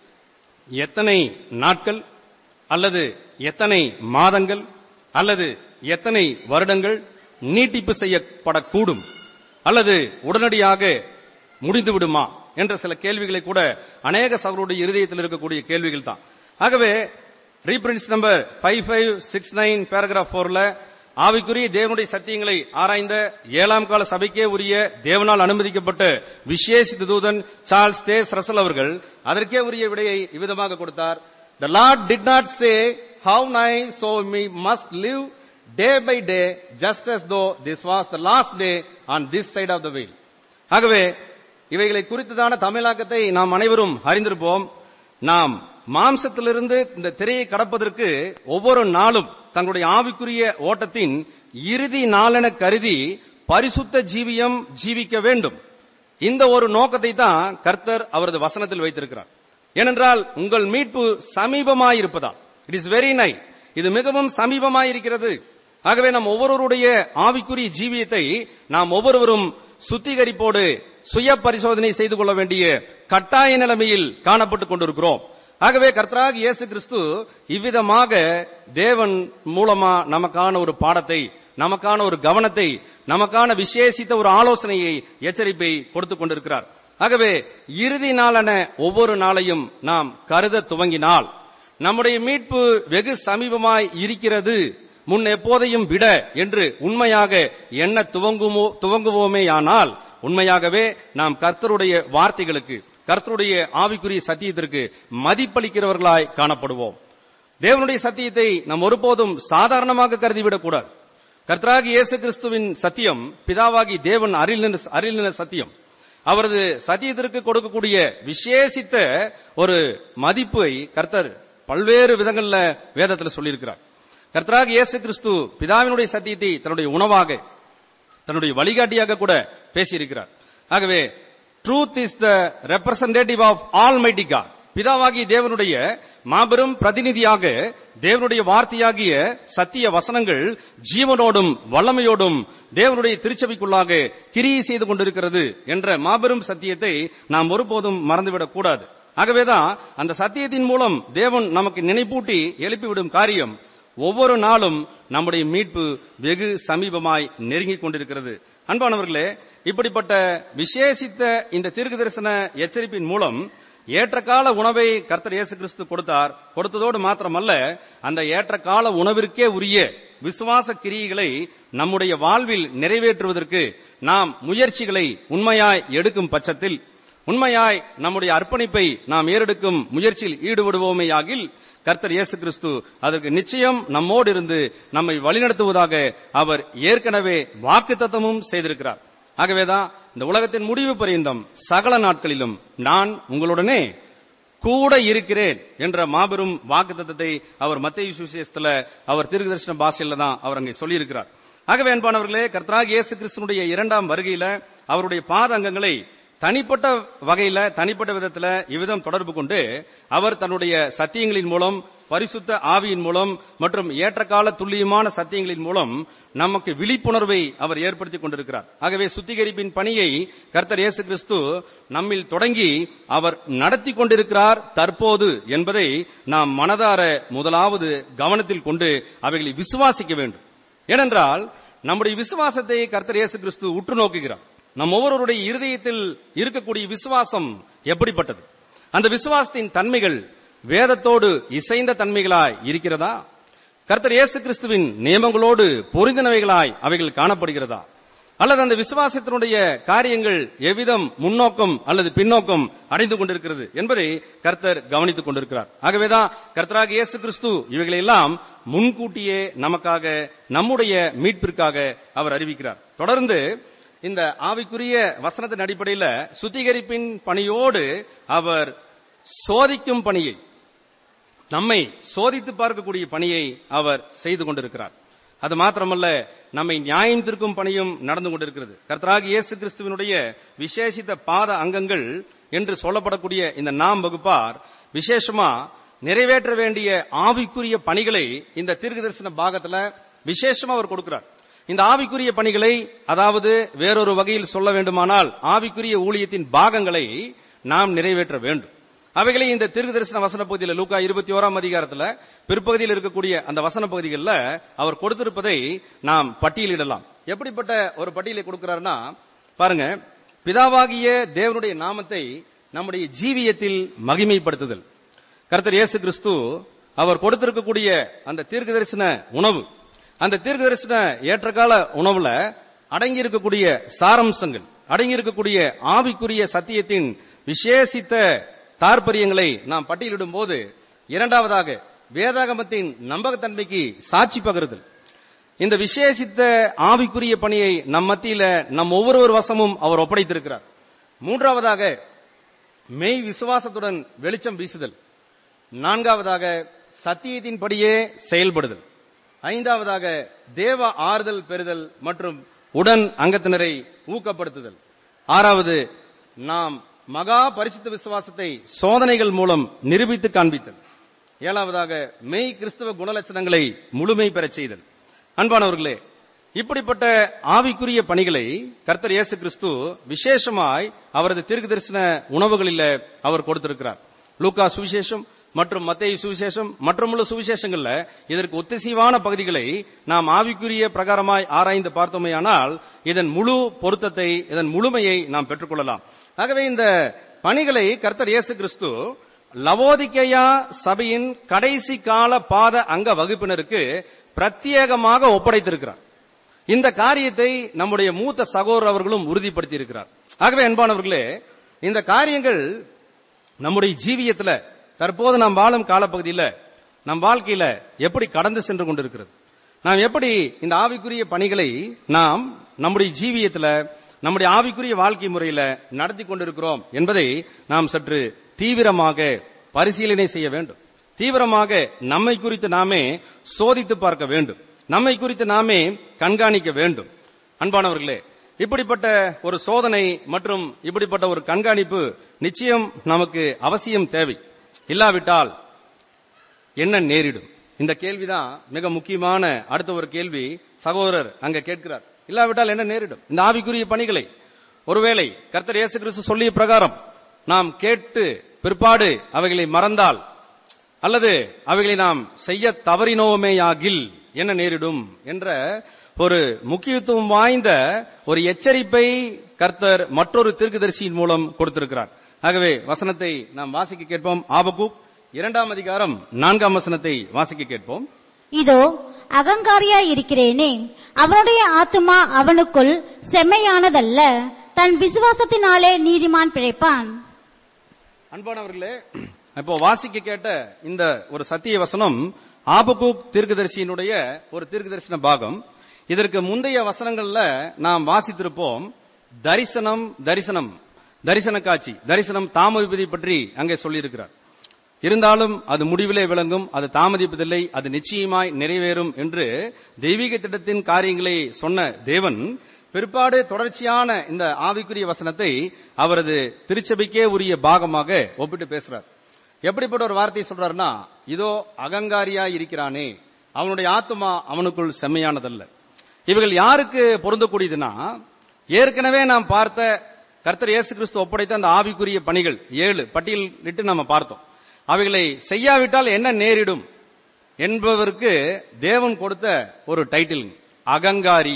எத்தனை நாட்கள் அல்லது எத்தனை மாதங்கள் அல்லது எத்தனை வருடங்கள் நீட்டிப்பு செய்யப்படக்கூடும் அல்லது உடனடியாக முடிந்து விடுமா என்ற சில கேள்விகளை கூட அநேக சகோதரருடைய இருதயத்தில் இருக்கக்கூடிய கேள்விகள் தான் ஆகவே reprints number five five six nine paragraph போர்ல ஆவிக்குரிய தேவனுடைய சத்தியங்களை ஆராய்ந்த ஏழாம் கால சபைக்கே உரிய தேவனால் அனுமதிக்கப்பட்ட விசேஷித்த தூதன் சார்ல்ஸ் தேஸ் ரசல் அவர்கள் அதற்கே உரிய விடையை இவ்விதமாக கொடுத்தார் The Lord did not say how I so we must live day by day just as though this was the last day on this side of the veil. ஆகவே இவைகளை குறித்ததான தமிழாக்கத்தை நாம் அனைவரும் அறிந்திருப்போம் நாம் மாம்சத்திலிருந்து இந்த திரையை கடப்பதற்கு ஒவ்வொரு நாளும் தங்களுடைய ஆவிக்குரிய ஓட்டத்தின் இறுதி நாளென கருதி பரிசுத்த ஜீவியம் ஜீவிக்க வேண்டும் இந்த ஒரு நோக்கத்தை தான் கர்த்தர் அவரது வசனத்தில் வைத்திருக்கிறார் ஏனென்றால் உங்கள் மீட்பு சமீபமாயிருப்பதால் இட் இஸ் வெரி நை இது மிகவும் சமீபமாயிருக்கிறது ஆகவே நம் ஒவ்வொருவருடைய ஆவிக்குரிய ஜீவியத்தை நாம் ஒவ்வொருவரும் சுத்திகரிப்போடு சுய பரிசோதனை செய்து கொள்ள வேண்டிய கட்டாய நிலைமையில் காணப்பட்டுக் கொண்டிருக்கிறோம் ஆகவே கர்த்தராக இயேசு கிறிஸ்து இவ்விதமாக தேவன் மூலமா நமக்கான ஒரு பாடத்தை நமக்கான ஒரு கவனத்தை நமக்கான விசேஷித்த ஒரு ஆலோசனையை எச்சரிப்பை கொடுத்துக் கொண்டிருக்கிறார் ஆகவே இறுதி நாளான ஒவ்வொரு நாளையும் நாம் கருத துவங்கினால் நம்முடைய மீட்பு வெகு சமீபமாய் இருக்கிறது முன் எப்போதையும் விட என்று உண்மையாக எண்ண துவங்குமோ துவங்குவோமேயானால் உண்மையாகவே நாம் கர்த்தருடைய வார்த்தைகளுக்கு கர்த்தருடைய ஆவிக்குரிய சத்தியத்திற்கு மதிப்பளிக்கிறவர்களாய் காணப்படுவோம் தேவனுடைய சத்தியத்தை நாம் ஒருபோதும் சாதாரணமாக கருதிவிடக் கூடாது கர்த்தராகி இயேசு கிறிஸ்துவின் சத்தியம் பிதாவாகி தேவன் அருளின அருளின சத்தியம் அவரது சத்தியத்திற்கு கொடுக்கக்கூடிய விசேஷித்த ஒரு மதிப்பை கர்த்தர் பல்வேறு விதங்கள்ல வேதத்துல சொல்லியிருக்கிறார் கர்த்தராக இயேசு கிறிஸ்து பிதாவினுடைய சத்தியத்தை தன்னுடைய உணவாக தன்னுடைய வழிகாட்டியாக கூட பேசியிருக்கிறார் ஆகவே truth is the representative of almighty God பிதாவாகிய தேவனுடைய மாபெரும் பிரதிநிதியாக தேவனுடைய வார்த்தையாகிய சத்திய வசனங்கள் ஜீவனோடும் வல்லமையோடும் தேவனுடைய திருச்சபைக்குள்ளாக கிரியை செய்து கொண்டிருக்கிறது என்ற மாபெரும் சத்தியத்தை நாம் ஒருபோதும் மறந்துவிடக் கூடாது ஆகவேதான் அந்த சத்தியத்தின் மூலம் தேவன் நமக்கு நினைப்பூட்டி எழுப்பிவிடும் காரியம் ஒவ்வொரு நாளும் நம்முடைய மீட்பு வெகு சமீபமாய் நெருங்கிக் கொண்டிருக்கிறது அன்பானவர்களே இப்படிப்பட்ட விசேஷித்த இந்த தீர்க்க தரிசன எச்சரிப்பின் மூலம் ஏற்றகால உணவை கர்த்தர் இயேசு கிறிஸ்து கொடுத்தார் கொடுத்ததோடு மாத்திரமல்ல அந்த ஏற்றகால உணவிற்கே உரிய விசுவாச கிரியைகளை நம்முடைய வாழ்வில் நிறைவேற்றுவதற்கு நாம் முயற்சிகளை உண்மையாய் எடுக்கும் பட்சத்தில் உண்மையாய் நம்முடைய அர்ப்பணிப்பை நாம் ஏறெடுக்கும் முயற்சியில் ஈடுபடுவோமேயாகில் கர்த்தர் இயேசு கிறிஸ்து அதற்கு நிச்சயம் நம்மோடு இருந்து நம்மை வழிநடத்துவதாக அவர் ஏற்கனவே வாக்குத்தத்தமும் செய்திருக்கிறார் ஆகவேதான் இந்த உலகத்தின் முடிவு பரியந்தம் சகல நாட்களிலும் நான் உங்களுடனே கூட இருக்கிறேன் என்ற மாபெரும் வாக்குத்தத்தத்தை அவர் மத்திய சுவிசேஷத்துல அவர் திருதர்ஷன பாஷையில தான் அவர் அங்கே சொல்லியிருக்கிறார் ஆகவே அன்பானவர்களே கர்த்தராக இயேசு கிறிஸ்துனுடைய இரண்டாம் வருகையில அவருடைய பாத அங்கங்களை தனிப்பட்ட வகையில தனிப்பட்ட விதத்துல இவ்விதம் தொடர்பு கொண்டு அவர் தன்னுடைய சத்தியங்களின் மூலம் பரிசுத்த ஆவியின் மூலம் மற்றும் ஏற்றகால துல்லியமான சத்தியங்களின் மூலம் நமக்கு விழிப்புணர்வை அவர் ஏற்படுத்திக் கொண்டிருக்கிறார் ஆகவே சுத்திகரிப்பின் பணியை கர்த்தர் இயேசு கிறிஸ்து நம்மில் தொடங்கி அவர் நடத்தி கொண்டிருக்கிறார் தற்போது என்பதை நாம் மனதார முதலாவது கவனத்தில் கொண்டு அவைகளை விசுவாசிக்க வேண்டும் ஏனென்றால் நம்முடைய விசுவாசத்தை கர்த்தர் இயேசு கிறிஸ்து உற்று நோக்குகிறார் நம் ஒவ்வொருவருடைய இருதயத்தில் இருக்கக்கூடிய விசுவாசம் எப்படிப்பட்டது அந்த விசுவாசத்தின் தன்மைகள் வேதத்தோடு இசைந்த தன்மைகளாய் இருக்கிறதா கர்த்தர் இயேசு கிறிஸ்துவின் நியமங்களோடு பொருந்தினவைகளாய் அவைகள் காணப்படுகிறதா அல்லது அந்த விசுவாசத்தினுடைய காரியங்கள் எவ்விதம் முன்னோக்கம் அல்லது பின்னோக்கம் அடைந்து கொண்டிருக்கிறது என்பதை கர்த்தர் கவனித்துக் கொண்டிருக்கிறார் ஆகவேதான் கர்த்தராக இயேசு கிறிஸ்து இவைகளை எல்லாம் முன்கூட்டியே நமக்காக நம்முடைய மீட்பிற்காக அவர் அறிவிக்கிறார் தொடர்ந்து இந்த ஆவிக்குரிய வசனத்தின் அடிப்படையில சுத்திகரிப்பின் பணியோடு அவர் சோதிக்கும் பணியை நம்மை சோதித்து பார்க்கக்கூடிய பணியை அவர் செய்து கொண்டிருக்கிறார் அது மாத்திரமல்ல நம்மை நியாயம் திருக்கும் பணியும் நடந்து கொண்டிருக்கிறது கர்த்தராக இயேசு கிறிஸ்துவனுடைய விசேஷித்த பாத அங்கங்கள் என்று சொல்லப்படக்கூடிய இந்த நாம் வகுப்பார் விசேஷமா நிறைவேற்ற வேண்டிய ஆவிக்குரிய பணிகளை இந்த தீர்க்க தரிசன பாகத்துல விசேஷமா அவர் கொடுக்கிறார் இந்த ஆவிக்குரிய பணிகளை அதாவது வேறொரு வகையில் சொல்ல வேண்டுமானால் ஆவிக்குரிய ஊழியத்தின் பாகங்களை நாம் நிறைவேற்ற வேண்டும் அவைகளை இந்த தீர்க்க தரிசன வசன பகுதியில் லூக்கா இருபத்தி ஓராம் அதிகாரத்துல பிற்பகுதியில் இருக்கக்கூடிய அந்த வசன பகுதிகளில் அவர் கொடுத்திருப்பதை நாம் பட்டியலிடலாம் எப்படிப்பட்ட ஒரு பட்டியலை கொடுக்கிறார்னா பாருங்க பிதாவாகிய தேவனுடைய நாமத்தை நம்முடைய ஜீவியத்தில் மகிமைப்படுத்துதல் கர்த்தர் இயேசு கிறிஸ்து அவர் கொடுத்திருக்கக்கூடிய அந்த தீர்க்க தரிசன உணவு அந்த தீர்க்க தரிசன ஏற்றகால உணவுல அடங்கி இருக்கக்கூடிய சாரம்சங்கள் அடங்கி இருக்கக்கூடிய ஆவிக்குரிய சத்தியத்தின் விசேஷித்த தாற்பயங்களை நாம் பட்டியலிடும் போது இரண்டாவதாக வேதாகமத்தின் நம்பகத்தன்மைக்கு சாட்சி பகிர்தல் இந்த விசேஷித்த ஆவிக்குரிய பணியை நம் மத்தியில நம் ஒவ்வொருவர் வசமும் அவர் ஒப்படைத்திருக்கிறார் மூன்றாவதாக மெய் விசுவாசத்துடன் வெளிச்சம் வீசுதல் நான்காவதாக சத்தியத்தின்படியே செயல்படுதல் ஐந்தாவதாக தேவ ஆறுதல் பெறுதல் மற்றும் உடன் அங்கத்தினரை ஊக்கப்படுத்துதல் ஆறாவது நாம் மகா பரிசுத்த விசுவாசத்தை சோதனைகள் மூலம் நிரூபித்து காண்பித்தல் ஏழாவதாக மெய் கிறிஸ்தவ குணலட்சணங்களை முழுமை பெறச் செய்தல் அன்பானவர்களே இப்படிப்பட்ட ஆவிக்குரிய பணிகளை கர்த்தர் இயேசு கிறிஸ்து விசேஷமாய் அவரது தீர்க்க தரிசன உணவுகளில் அவர் கொடுத்திருக்கிறார் லூக்கா சுவிசேஷம் மற்றும் மத்திய சுவிசேஷம் மற்றும் உள்ள சுவிசேஷங்கள்ல இதற்கு ஒத்திசைவான பகுதிகளை நாம் ஆவிக்குரிய பிரகாரமாய் ஆராய்ந்து பார்த்தோமேயானால் இதன் முழு பொருத்தத்தை இதன் முழுமையை நாம் பெற்றுக்கொள்ளலாம் ஆகவே இந்த பணிகளை கர்த்தர் இயேசு கிறிஸ்து லவோதிக்கேயா சபையின் கடைசி கால பாத அங்க வகுப்பினருக்கு பிரத்யேகமாக ஒப்படைத்திருக்கிறார் இந்த காரியத்தை நம்முடைய மூத்த சகோதரர் அவர்களும் உறுதிப்படுத்தி இருக்கிறார் ஆகவே அன்பானவர்களே இந்த காரியங்கள் நம்முடைய ஜீவியத்துல தற்போது நாம் வாழும் காலப்பகுதியில நம் வாழ்க்கையில எப்படி கடந்து சென்று கொண்டிருக்கிறது நாம் எப்படி இந்த ஆவிக்குரிய பணிகளை நாம் நம்முடைய ஜீவியத்துல நம்முடைய ஆவிக்குரிய வாழ்க்கை முறையில நடத்தி கொண்டிருக்கிறோம் என்பதை நாம் சற்று தீவிரமாக பரிசீலனை செய்ய வேண்டும் தீவிரமாக நம்மை குறித்து நாமே சோதித்து பார்க்க வேண்டும் நம்மை குறித்து நாமே கண்காணிக்க வேண்டும் அன்பானவர்களே இப்படிப்பட்ட ஒரு சோதனை மற்றும் இப்படிப்பட்ட ஒரு கண்காணிப்பு நிச்சயம் நமக்கு அவசியம் தேவை இல்லாவிட்டால் என்ன நேரிடும் இந்த கேள்விதான் மிக முக்கியமான அடுத்த ஒரு கேள்வி சகோதரர் அங்க கேட்கிறார் இல்லாவிட்டால் என்ன நேரிடும் இந்த ஆவிக்குரிய பணிகளை ஒருவேளை கர்த்தர் இயேசு கிறிஸ்து சொல்லிய பிரகாரம் நாம் கேட்டு பிற்பாடு அவைகளை மறந்தால் அல்லது அவைகளை நாம் செய்ய தவறினோமேயாகில் என்ன நேரிடும் என்ற ஒரு முக்கியத்துவம் வாய்ந்த ஒரு எச்சரிப்பை கர்த்தர் மற்றொரு தீர்க்கதரிசியின் மூலம் கொடுத்திருக்கிறார் ஆகவே வசனத்தை நாம் வாசிக்க கேட்போம் ஆபகுக் இரண்டாம் அதிகாரம் நான்காம் வசனத்தை வாசிக்க கேட்போம் இதோ அகங்காரியா இருக்கிறேனே அவனுடைய ஆத்துமா அவனுக்குள் செம்மையானதல்ல தன் விசுவாசத்தினாலே நீதிமான் பிழைப்பான் அன்பானவர்களே இப்போ வாசிக்க கேட்ட இந்த ஒரு சத்திய வசனம் ஆபகுக் தீர்க்கதரிசியினுடைய ஒரு தீர்க்கதரிசன பாகம் இதற்கு முந்தைய வசனங்கள்ல நாம் வாசித்திருப்போம் தரிசனம் தரிசனம் தரிசன காட்சி தரிசனம் தாமதிப்பதை பற்றி அங்கே சொல்லியிருக்கிறார் இருந்தாலும் அது முடிவிலே விளங்கும் அது தாமதிப்பதில்லை அது நிச்சயமாய் நிறைவேறும் என்று தெய்வீக திட்டத்தின் காரியங்களை சொன்ன தேவன் பிற்பாடு தொடர்ச்சியான இந்த ஆவிக்குரிய வசனத்தை அவரது திருச்சபைக்கே உரிய பாகமாக ஒப்பிட்டு பேசுறார் எப்படிப்பட்ட ஒரு வார்த்தை சொல்றாருன்னா இதோ அகங்காரியா இருக்கிறானே அவனுடைய ஆத்துமா அவனுக்குள் செம்மையானதல்ல இவைகள் யாருக்கு பொருந்தக்கூடியதுன்னா ஏற்கனவே நாம் பார்த்த கர்த்தர் இயேசு கிறிஸ்து ஒப்படைத்த அந்த ஆவிக்குரிய பணிகள் ஏழு பட்டியலிட்டு நம்ம பார்த்தோம் அவைகளை செய்யாவிட்டால் என்ன நேரிடும் என்பதற்கு தேவன் கொடுத்த ஒரு டைட்டில் அகங்காரி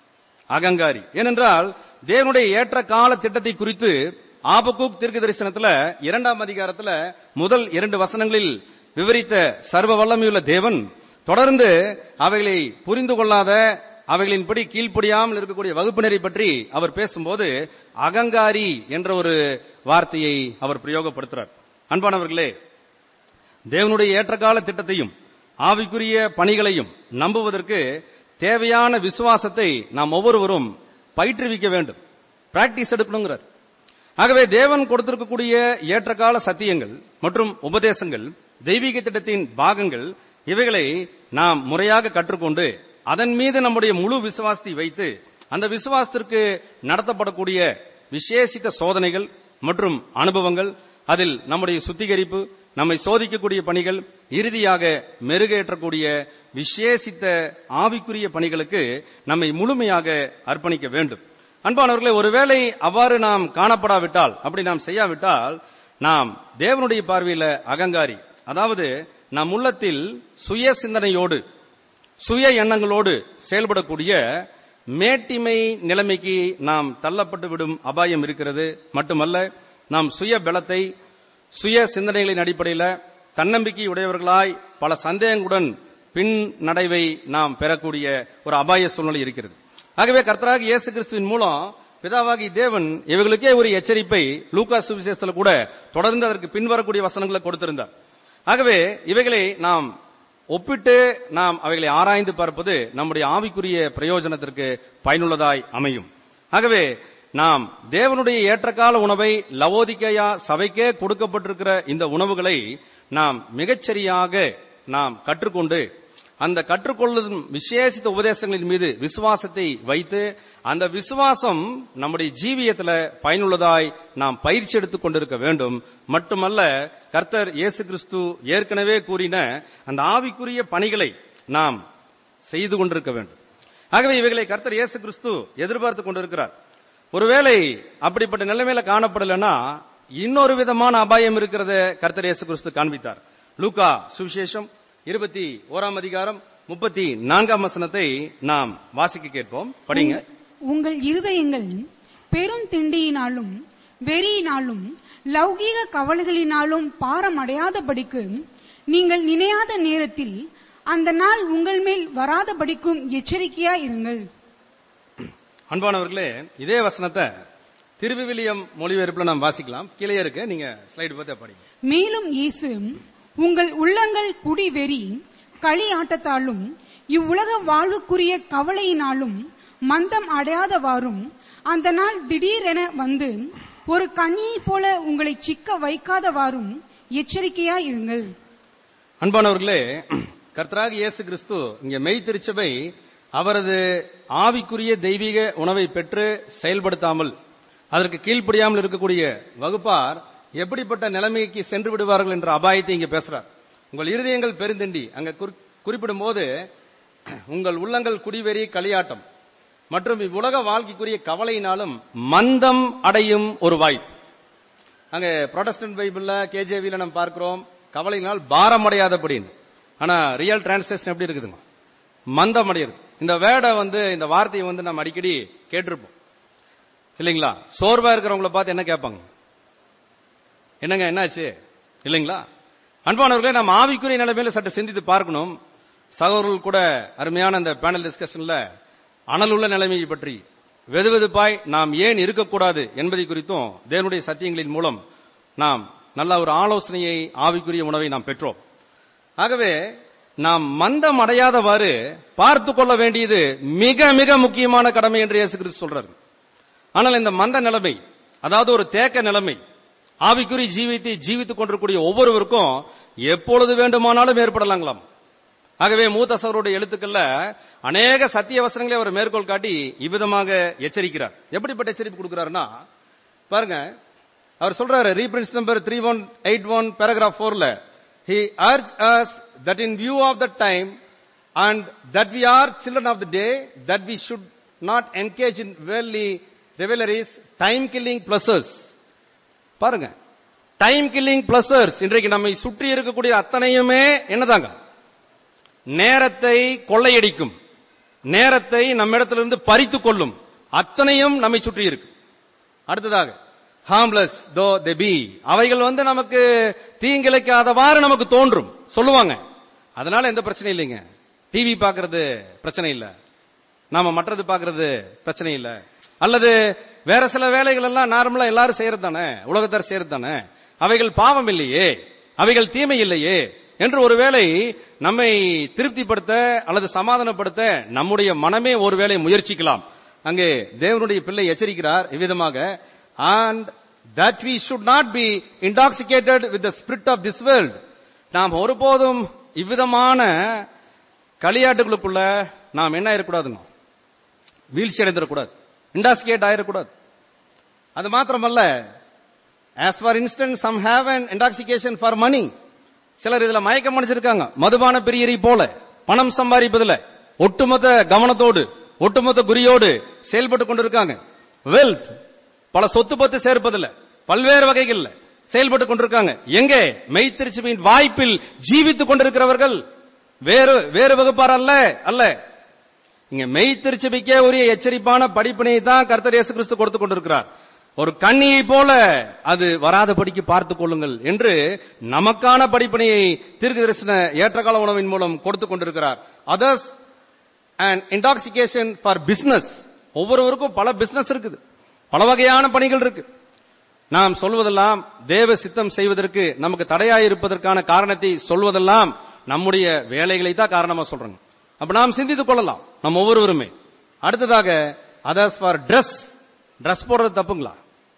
அகங்காரி ஏனென்றால் தேவனுடைய ஏற்ற கால திட்டத்தை குறித்து ஆபக்கூக் தீர்க்க தரிசனத்துல இரண்டாம் அதிகாரத்துல முதல் இரண்டு வசனங்களில் விவரித்த சர்வ வல்லமையுள்ள தேவன் தொடர்ந்து அவைகளை புரிந்து கொள்ளாத அவைகளின்படி கீழ்ப்படியாமல் இருக்கக்கூடிய வகுப்பினரை பற்றி அவர் பேசும்போது அகங்காரி என்ற ஒரு வார்த்தையை அவர் பிரயோகப்படுத்துறார் அன்பானவர்களே தேவனுடைய ஏற்றகால திட்டத்தையும் ஆவிக்குரிய பணிகளையும் நம்புவதற்கு தேவையான விசுவாசத்தை நாம் ஒவ்வொருவரும் பயிற்றுவிக்க வேண்டும் பிராக்டிஸ் எடுக்கணுங்கிறார் ஆகவே தேவன் கொடுத்திருக்கக்கூடிய ஏற்றகால சத்தியங்கள் மற்றும் உபதேசங்கள் தெய்வீக திட்டத்தின் பாகங்கள் இவைகளை நாம் முறையாக கற்றுக்கொண்டு அதன் மீது நம்முடைய முழு விசுவாசத்தை வைத்து அந்த விசுவாசத்திற்கு நடத்தப்படக்கூடிய விசேஷித்த சோதனைகள் மற்றும் அனுபவங்கள் அதில் நம்முடைய சுத்திகரிப்பு நம்மை சோதிக்கக்கூடிய பணிகள் இறுதியாக மெருகேற்றக்கூடிய விசேஷித்த ஆவிக்குரிய பணிகளுக்கு நம்மை முழுமையாக அர்ப்பணிக்க வேண்டும் அன்பானவர்களே ஒருவேளை அவ்வாறு நாம் காணப்படாவிட்டால் அப்படி நாம் செய்யாவிட்டால் நாம் தேவனுடைய பார்வையில அகங்காரி அதாவது நம் உள்ளத்தில் சுய சிந்தனையோடு சுய எண்ணங்களோடு செயல்படக்கூடிய மேட்டிமை நிலைமைக்கு நாம் தள்ளப்பட்டு விடும் அபாயம் இருக்கிறது மட்டுமல்ல நாம் சுய பலத்தை சுய சிந்தனைகளின் அடிப்படையில் தன்னம்பிக்கை உடையவர்களாய் பல சந்தேகங்களுடன் பின் நடைவை நாம் பெறக்கூடிய ஒரு அபாய சூழ்நிலை இருக்கிறது ஆகவே கர்த்தராக இயேசு கிறிஸ்துவின் மூலம் பிதாவாகி தேவன் இவர்களுக்கே ஒரு எச்சரிப்பை லூகா சுவிசேஷத்துல கூட தொடர்ந்து அதற்கு பின்வரக்கூடிய வசனங்களை கொடுத்திருந்தார் ஆகவே இவைகளை நாம் ஒப்பிட்டு நாம் அவைகளை ஆராய்ந்து பார்ப்பது நம்முடைய ஆவிக்குரிய பிரயோஜனத்திற்கு பயனுள்ளதாய் அமையும் ஆகவே நாம் தேவனுடைய ஏற்றகால உணவை லவோதிக்கையா சபைக்கே கொடுக்கப்பட்டிருக்கிற இந்த உணவுகளை நாம் மிகச்சரியாக நாம் கற்றுக்கொண்டு அந்த கற்றுக்கொள்ளும் விசேஷித்த உபதேசங்களின் மீது விசுவாசத்தை வைத்து அந்த விசுவாசம் நம்முடைய ஜீவியத்துல பயனுள்ளதாய் நாம் பயிற்சி எடுத்துக் கொண்டிருக்க வேண்டும் மட்டுமல்ல கர்த்தர் இயேசு கிறிஸ்து ஏற்கனவே கூறின அந்த ஆவிக்குரிய பணிகளை நாம் செய்து கொண்டிருக்க வேண்டும் ஆகவே இவைகளை கர்த்தர் இயேசு கிறிஸ்து எதிர்பார்த்து கொண்டிருக்கிறார் ஒருவேளை அப்படிப்பட்ட நிலைமையில காணப்படலைன்னா இன்னொரு விதமான அபாயம் இருக்கிறத கர்த்தர் இயேசு கிறிஸ்து காண்பித்தார் லூகா சுவிசேஷம் இருபத்தி ஓராம் அதிகாரம் முப்பத்தி நான்காம் வசனத்தை நாம் வாசிக்க கேட்போம் படிங்க உங்கள் இருதயங்கள் பெரும் திண்டியினாலும் வெறியினாலும் லௌகீக கவலைகளினாலும் பாரமடையாதபடிக்கு நீங்கள் நினையாத நேரத்தில் அந்த நாள் உங்கள் மேல் வராதபடிக்கும் எச்சரிக்கையா இருங்கள் அன்பானவர்களே இதே வசனத்தை திருவிவிலியம் மொழிபெயர்ப்புல நாம் வாசிக்கலாம் கீழே இருக்கு நீங்க ஸ்லைடு பார்த்து படிங்க மேலும் இயேசு உங்கள் உள்ளங்கள் குடி வெறி களி ஆட்டத்தாலும் இவ்வுலக வாழ்வுக்குரிய கவலையினாலும் மந்தம் அடையாதவாறும் அந்த நாள் திடீரென வந்து ஒரு கண்ணியைப் போல உங்களை சிக்க வைக்காதவாறும் எச்சரிக்கையா இருங்கள் அன்பானவர்களே கர்த்தராக இயேசு கிறிஸ்து இங்க மெய் திருச்சபை அவரது ஆவிக்குரிய தெய்வீக உணவை பெற்று செயல்படுத்தாமல் அதற்கு கீழ்ப்படியாமல் இருக்கக்கூடிய வகுப்பார் எப்படிப்பட்ட நிலைமைக்கு சென்று விடுவார்கள் என்ற அபாயத்தை இங்க பேசுறார் உங்கள் இருதயங்கள் பெருந்திண்டி அங்க குறி- குறிப்பிடும் போது உங்கள் உள்ளங்கள் குடிவெறி களியாட்டம் மற்றும் இவ்வுலக வாழ்க்கைக்குரிய கவலையினாலும் மந்தம் அடையும் ஒரு வாய்ப்பு அங்க ப்ரொடஸ்டன்ட் பைபிள்ல கேஜேவில நம்ம பார்க்கிறோம் கவலையினால் பாரம் அடையாதபடின்னு ஆனா ரியல் டிரான்ஸ்லேஷன் எப்படி இருக்குதுங்க மந்தம் அடையிறது இந்த வேர்டை வந்து இந்த வார்த்தையை வந்து நம்ம அடிக்கடி கேட்டிருப்போம் இல்லைங்களா சோர்வா இருக்கிறவங்கள பார்த்து என்ன கேட்பாங்க என்னங்க என்னாச்சு இல்லைங்களா அன்பானவர்களே நம்ம ஆவிக்குரிய நிலைமையில சற்று சிந்தித்து பார்க்கணும் சகோதரர்கள் கூட அருமையான அந்த பேனல் டிஸ்கஷன்ல அனலுள்ள நிலைமையை பற்றி வெதுவெதுப்பாய் நாம் ஏன் இருக்கக்கூடாது என்பதை குறித்தும் தேவனுடைய சத்தியங்களின் மூலம் நாம் நல்ல ஒரு ஆலோசனையை ஆவிக்குரிய உணவை நாம் பெற்றோம் ஆகவே நாம் மந்தம் அடையாதவாறு பார்த்து கொள்ள வேண்டியது மிக மிக முக்கியமான கடமை என்று இயேசு கிறிஸ்து சொல்றாரு ஆனால் இந்த மந்த நிலைமை அதாவது ஒரு தேக்க நிலைமை ஆவிக்குரிய ஜீவித்தை ஜீவித்துக் கொண்டிருக்கூடிய ஒவ்வொருவருக்கும் எப்பொழுது வேண்டுமானாலும் ஏற்படலாங்களாம் ஆகவே மூத்த சவருடைய எழுத்துக்கள்ல அநேக சத்திய வசனங்களை அவர் மேற்கோள் காட்டி இவ்விதமாக எச்சரிக்கிறார் எப்படிப்பட்ட எச்சரிப்பு கொடுக்கிறாருன்னா பாருங்க அவர் சொல்றாரு reprints number three one eight one paragraph போர்ல he urge us that in view of the time and that we are children of the day that we should not engage in வெல்லி ரெவலரிஸ் டைம் கில்லிங் பிளஸர்ஸ் பாருங்க time killing பிளஸர்ஸ் இன்றைக்கு நம்மை சுற்றி இருக்கக்கூடிய அத்தனையுமே என்னதாங்க நேரத்தை கொள்ளையடிக்கும் நேரத்தை நம்மிடத்திலிருந்து பறித்துக் கொள்ளும் அத்தனையும் நம்மை சுற்றி இருக்கு அடுத்ததாக ஹார்ம்லெஸ் தோ தே பி அவைகள் வந்து நமக்கு தீங்கிழைக்காதவாறு நமக்கு தோன்றும் சொல்லுவாங்க அதனால எந்த பிரச்சனையும் இல்லைங்க டிவி பார்க்கிறது பிரச்சனை இல்ல நாம மற்றது பார்க்கிறது பிரச்சனை இல்ல அல்லது வேற சில வேலைகள் எல்லாம் நார்மலா எல்லாரும் செய்யறது தானே உலகத்தார் செய்யறது தானே அவைகள் பாவம் இல்லையே அவைகள் தீமை இல்லையே என்று ஒருவேளை நம்மை திருப்திப்படுத்த அல்லது சமாதானப்படுத்த நம்முடைய மனமே ஒருவேளை முயற்சிக்கலாம் அங்கே தேவனுடைய பிள்ளை எச்சரிக்கிறார் இவ்விதமாக and that we should not be intoxicated with the spirit of this world நாம் ஒருபோதும் இவ்விதமான களியாட்டுகளுக்குள்ள நாம் என்ன ஆயிடக்கூடாதுங்க வீழ்ச்சி அடைந்துடக்கூடாது இண்டாஸ்கேட் ஆயிடக்கூடாது அது மாத்திரமல்ல as for instance some have an intoxication for money சிலர் இதுல மயக்கம் அடைஞ்சிருக்காங்க மதுபான பிரியரை போல பணம் சம்பாதிப்பதில் ஒட்டுமொத்த கவனத்தோடு ஒட்டுமொத்த குறியோடு செயல்பட்டு கொண்டிருக்காங்க வெல்த் பல சொத்து பத்து சேர்ப்பதில்ல பல்வேறு வகைகள்ல செயல்பட்டு கொண்டிருக்காங்க எங்கே மெய்த்திருச்சுமையின் வாய்ப்பில் ஜீவித்துக் கொண்டிருக்கிறவர்கள் வேறு வேறு வகுப்பார் அல்ல அல்ல இங்க மெய்த்திருச்சபைக்கே உரிய எச்சரிப்பான படிப்பினையை தான் கர்த்தர் இயேசு கிறிஸ்து கொடுத்து கொண்டிருக்கிறார் ஒரு கண்ணியை போல அது வராதபடிக்கு பார்த்துக் கொள்ளுங்கள் என்று நமக்கான படிப்பினையை தீர்க்க தரிசன ஏற்றகால உணவின் மூலம் கொடுத்து கொண்டிருக்கிறார் others and intoxication for business ஒவ்வொருவருக்கும் பல பிசினஸ் இருக்குது பல வகையான பணிகள் இருக்கு நாம் சொல்வதெல்லாம் தேவ சித்தம் செய்வதற்கு நமக்கு தடையாயிருப்பதற்கான காரணத்தை சொல்வதெல்லாம் நம்முடைய வேலைகளை தான் காரணமா சொல்றாங்க அப்ப நாம் சிந்தித்துக் கொள்ளலாம் நம்ம ஒவ்வொருவருமே அடுத்ததாக அதர்ஸ் ஃபார் Dress Dress போடுறது தப்புங்களா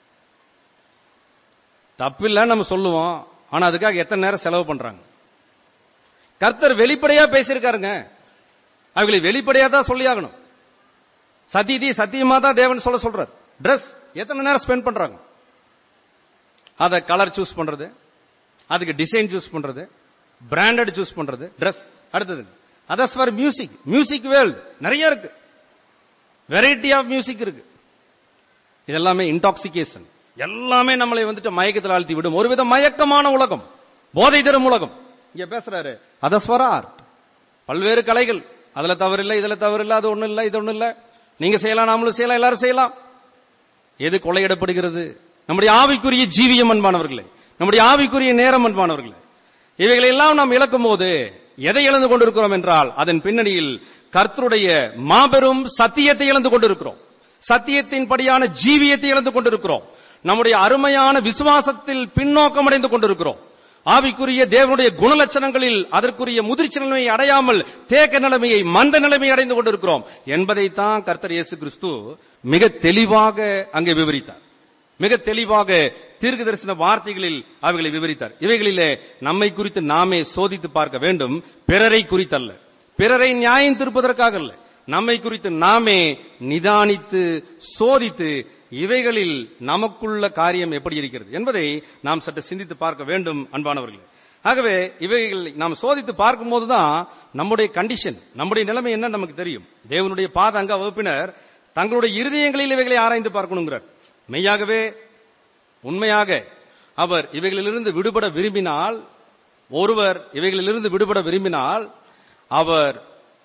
தப்பில்லைன்னு நம்ம சொல்லுவோம் ஆனா அதுக்காக எத்தனை நேரம் செலவு பண்றாங்க கர்த்தர் வெளிப்படையா பேசியிருக்காருங்க அவங்களை வெளிப்படையா தான் சொல்லியாகணும் சத்தியதி சத்தியமா தான் தேவன் சொல்ல சொல்றார் Dress எத்தனை நேரம் ஸ்பெண்ட் பண்றாங்க அத கலர் சூஸ் பண்றது அதுக்கு டிசைன் சூஸ் பண்றது பிராண்டட் சூஸ் பண்றது Dress அடுத்தது others for music music world நிறைய இருக்கு வெரைட்டி ஆஃப் மியூசிக் இருக்கு இதெல்லாமே இன்டாக்சிகேஷன் எல்லாமே நம்மளை வந்துட்டு மயக்கத்தில் ஆழ்த்தி விடும் ஒருவித மயக்கமான உலகம் போதை தரும் உலகம் இங்க பேசுறாரு அதர்ஸ் ஃபார் ஆர்ட் பல்வேறு கலைகள் அதுல தவறு இல்ல இதுல தவறு இல்ல அது ஒண்ணு இல்ல இது ஒண்ணு இல்ல நீங்க செய்யலாம் நாமளும் செய்யலாம் எல்லாரும் செய்யலாம் எது கொள்ளையிடப்படுகிறது நம்முடைய ஆவிக்குரிய ஜீவியம் அன்பானவர்களே நம்முடைய ஆவிக்குரிய நேரம் அன்பானவர்களே இவைகளை எல்லாம் நாம் இழக்கும் போது எதை இழந்து கொண்டிருக்கிறோம் என்றால் அதன் பின்னணியில் கர்த்தருடைய மாபெரும் சத்தியத்தை இழந்து கொண்டிருக்கிறோம் சத்தியத்தின் படியான ஜீவியத்தை இழந்து கொண்டிருக்கிறோம் நம்முடைய அருமையான விசுவாசத்தில் பின்னோக்கம் அடைந்து கொண்டிருக்கிறோம் ஆவிக்குரிய தேவனுடைய குணலட்சணங்களில் அதற்குரிய முதிர்ச்சி நிலைமையை அடையாமல் தேக்க நிலைமையை மந்த நிலைமையை அடைந்து கொண்டிருக்கிறோம் என்பதைத்தான் கர்த்தர் இயேசு கிறிஸ்து மிக தெளிவாக அங்கே விவரித்தார் மிக தெளிவாக தீர்க்க தரிசன வார்த்தைகளில் அவைகளை விவரித்தார் இவைகளிலே நம்மை குறித்து நாமே சோதித்து பார்க்க வேண்டும் பிறரை குறித்தல்ல பிறரை நியாயம் திருப்பதற்காக அல்ல நம்மை குறித்து நாமே நிதானித்து சோதித்து இவைகளில் நமக்குள்ள காரியம் எப்படி இருக்கிறது என்பதை நாம் சற்று சிந்தித்து பார்க்க வேண்டும் அன்பானவர்களே ஆகவே இவைகள் நாம் சோதித்து பார்க்கும் போதுதான் நம்முடைய கண்டிஷன் நம்முடைய நிலைமை என்ன நமக்கு தெரியும் தேவனுடைய பாத அங்க வகுப்பினர் தங்களுடைய இருதயங்களில் இவைகளை ஆராய்ந்து பார்க்கணுங்கிறார் மெய்யாகவே உண்மையாக அவர் இவைகளிலிருந்து விடுபட விரும்பினால் ஒருவர் இவைகளிலிருந்து விடுபட விரும்பினால் அவர்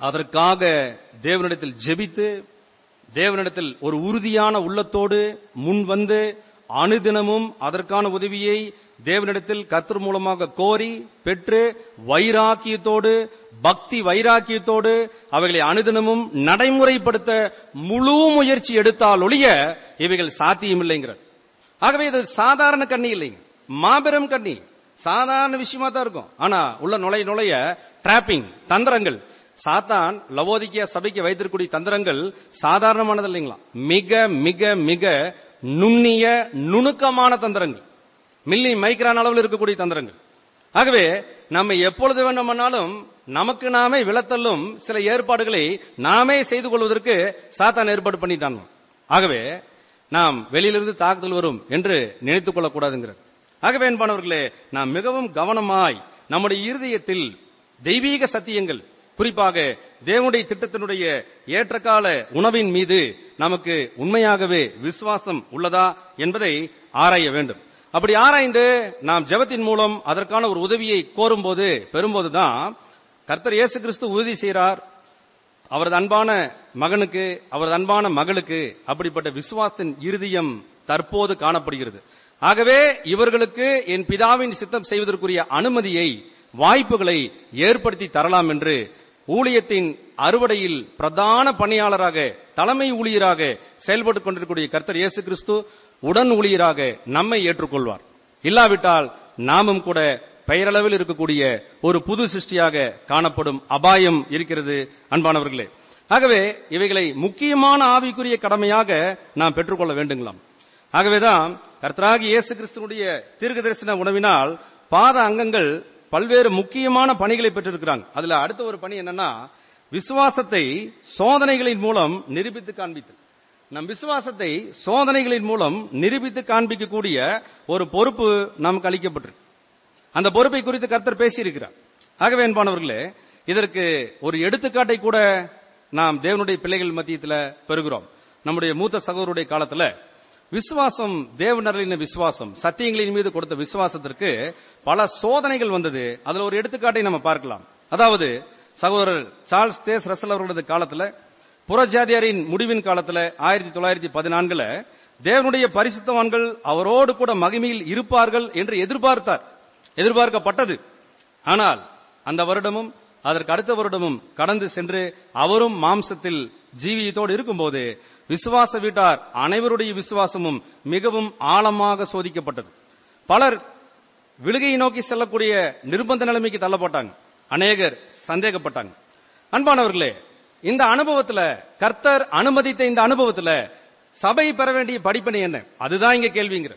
அதற்காக தேவனிடத்தில் ஜெபித்து தேவனிடத்தில் ஒரு உறுதியான உள்ளத்தோடு முன் வந்து அனுதினமும் அதற்கான உதவியை தேவனிடத்தில் கர்த்தர் மூலமாக கோரி பெற்று வைராக்கியத்தோடு பக்தி வைராக்கியத்தோடு அவைகளை அனுதினமும் நடைமுறைப்படுத்த முழு முயற்சி எடுத்தால் ஒழிய இவைகள் சாத்தியமில்லைங்கிறார் ஆகவே இது சாதாரண கண்ணி இல்லைங்க மாபெரும் கண்ணி சாதாரண விஷயமா தான் இருக்கும் ஆனா உள்ள நுழைய நுழைய டிராப்பிங் தந்திரங்கள் சாத்தான் லவோதிக்கிய சபைக்கு வைத்திருக்கக்கூடிய தந்திரங்கள் சாதாரணமானது இல்லைங்களா மிக மிக மிக நுண்ணிய நுணுக்கமான தந்திரங்கள் மில்லி மைக்ரான் அளவில் இருக்கக்கூடிய தந்திரங்கள் ஆகவே நம்ம எப்பொழுது வேண்டுமானாலும் நமக்கு நாமே விளத்தல்லும் சில ஏற்பாடுகளை நாமே செய்து கொள்வதற்கு சாத்தான் ஏற்பாடு பண்ணிட்டான் ஆகவே நாம் வெளியிலிருந்து தாக்குதல் வரும் என்று நினைத்துக் கொள்ளக்கூடாதுங்கிறது ஆகவே என்பானவர்களே நாம் மிகவும் கவனமாய் நம்முடைய இருதயத்தில் தெய்வீக சத்தியங்கள் குறிப்பாக தேவனுடைய திட்டத்தினுடைய ஏற்றகால உணவின் மீது நமக்கு உண்மையாகவே விசுவாசம் உள்ளதா என்பதை ஆராய வேண்டும் அப்படி ஆராய்ந்து நாம் ஜெபத்தின் மூலம் அதற்கான ஒரு உதவியை கோரும்போது பெறும்போதுதான் கர்த்தர் இயேசு கிறிஸ்து உறுதி செய்கிறார் அவரது அன்பான மகனுக்கு அவரது அன்பான மகளுக்கு அப்படிப்பட்ட விசுவாசத்தின் இருதயம் தற்போது காணப்படுகிறது ஆகவே இவர்களுக்கு என் பிதாவின் சித்தம் செய்வதற்குரிய அனுமதியை வாய்ப்புகளை ஏற்படுத்தி தரலாம் என்று ஊழியத்தின் அறுவடையில் பிரதான பணியாளராக தலைமை ஊழியராக செயல்பட்டுக் கொண்டிருக்கக்கூடிய கர்த்தர் இயேசு கிறிஸ்து உடன் ஊழியராக நம்மை ஏற்றுக்கொள்வார் இல்லாவிட்டால் நாமும் கூட பெயரளவில் இருக்கக்கூடிய ஒரு புது சிருஷ்டியாக காணப்படும் அபாயம் இருக்கிறது அன்பானவர்களே ஆகவே இவைகளை முக்கியமான ஆவிக்குரிய கடமையாக நாம் பெற்றுக்கொள்ள வேண்டுங்களாம் ஆகவேதான் கர்த்தராகி இயேசு கிறிஸ்துனுடைய தீர்க்க தரிசன உணவினால் பாத அங்கங்கள் பல்வேறு முக்கியமான பணிகளை பெற்றிருக்கிறாங்க அதுல அடுத்த ஒரு பணி என்னன்னா விசுவாசத்தை சோதனைகளின் மூலம் நிரூபித்து காண்பித்தல் நம் விசுவாசத்தை சோதனைகளின் மூலம் நிரூபித்து காண்பிக்கக்கூடிய ஒரு பொறுப்பு நமக்கு அளிக்கப்பட்டிருக்கு அந்த பொறுப்பை குறித்து கர்த்தர் பேசியிருக்கிறார் ஆகவே என்பானவர்களே இதற்கு ஒரு எடுத்துக்காட்டை கூட நாம் தேவனுடைய பிள்ளைகள் மத்தியத்தில் பெறுகிறோம் நம்முடைய மூத்த சகோதரருடைய காலத்துல விசுவாசம் தேவனரின் விசுவாசம் சத்தியங்களின் மீது கொடுத்த விசுவாசத்திற்கு பல சோதனைகள் வந்தது அதுல ஒரு எடுத்துக்காட்டை நம்ம பார்க்கலாம் அதாவது சகோதரர் சார்ல்ஸ் தேஸ் ரசல் அவர்களது காலத்துல புறஜாதியாரின் முடிவின் காலத்துல ஆயிரத்தி தொள்ளாயிரத்தி பதினான்குல தேவனுடைய பரிசுத்தவான்கள் அவரோடு கூட மகிமையில் இருப்பார்கள் என்று எதிர்பார்த்தார் எதிர்பார்க்கப்பட்டது ஆனால் அந்த வருடமும் அதற்கு அடுத்த வருடமும் கடந்து சென்று அவரும் மாம்சத்தில் ஜீவியத்தோடு இருக்கும்போது விசுவாச வீட்டார் அனைவருடைய விசுவாசமும் மிகவும் ஆழமாக சோதிக்கப்பட்டது பலர் விழுகையை நோக்கி செல்லக்கூடிய நிர்பந்த நிலைமைக்கு தள்ளப்பட்டாங்க அநேகர் சந்தேகப்பட்டாங்க அன்பானவர்களே இந்த அனுபவத்துல கர்த்தர் அனுமதித்த இந்த அனுபவத்துல சபை பெற வேண்டிய படிப்பினை என்ன அதுதான் இங்க கேள்விங்கிறது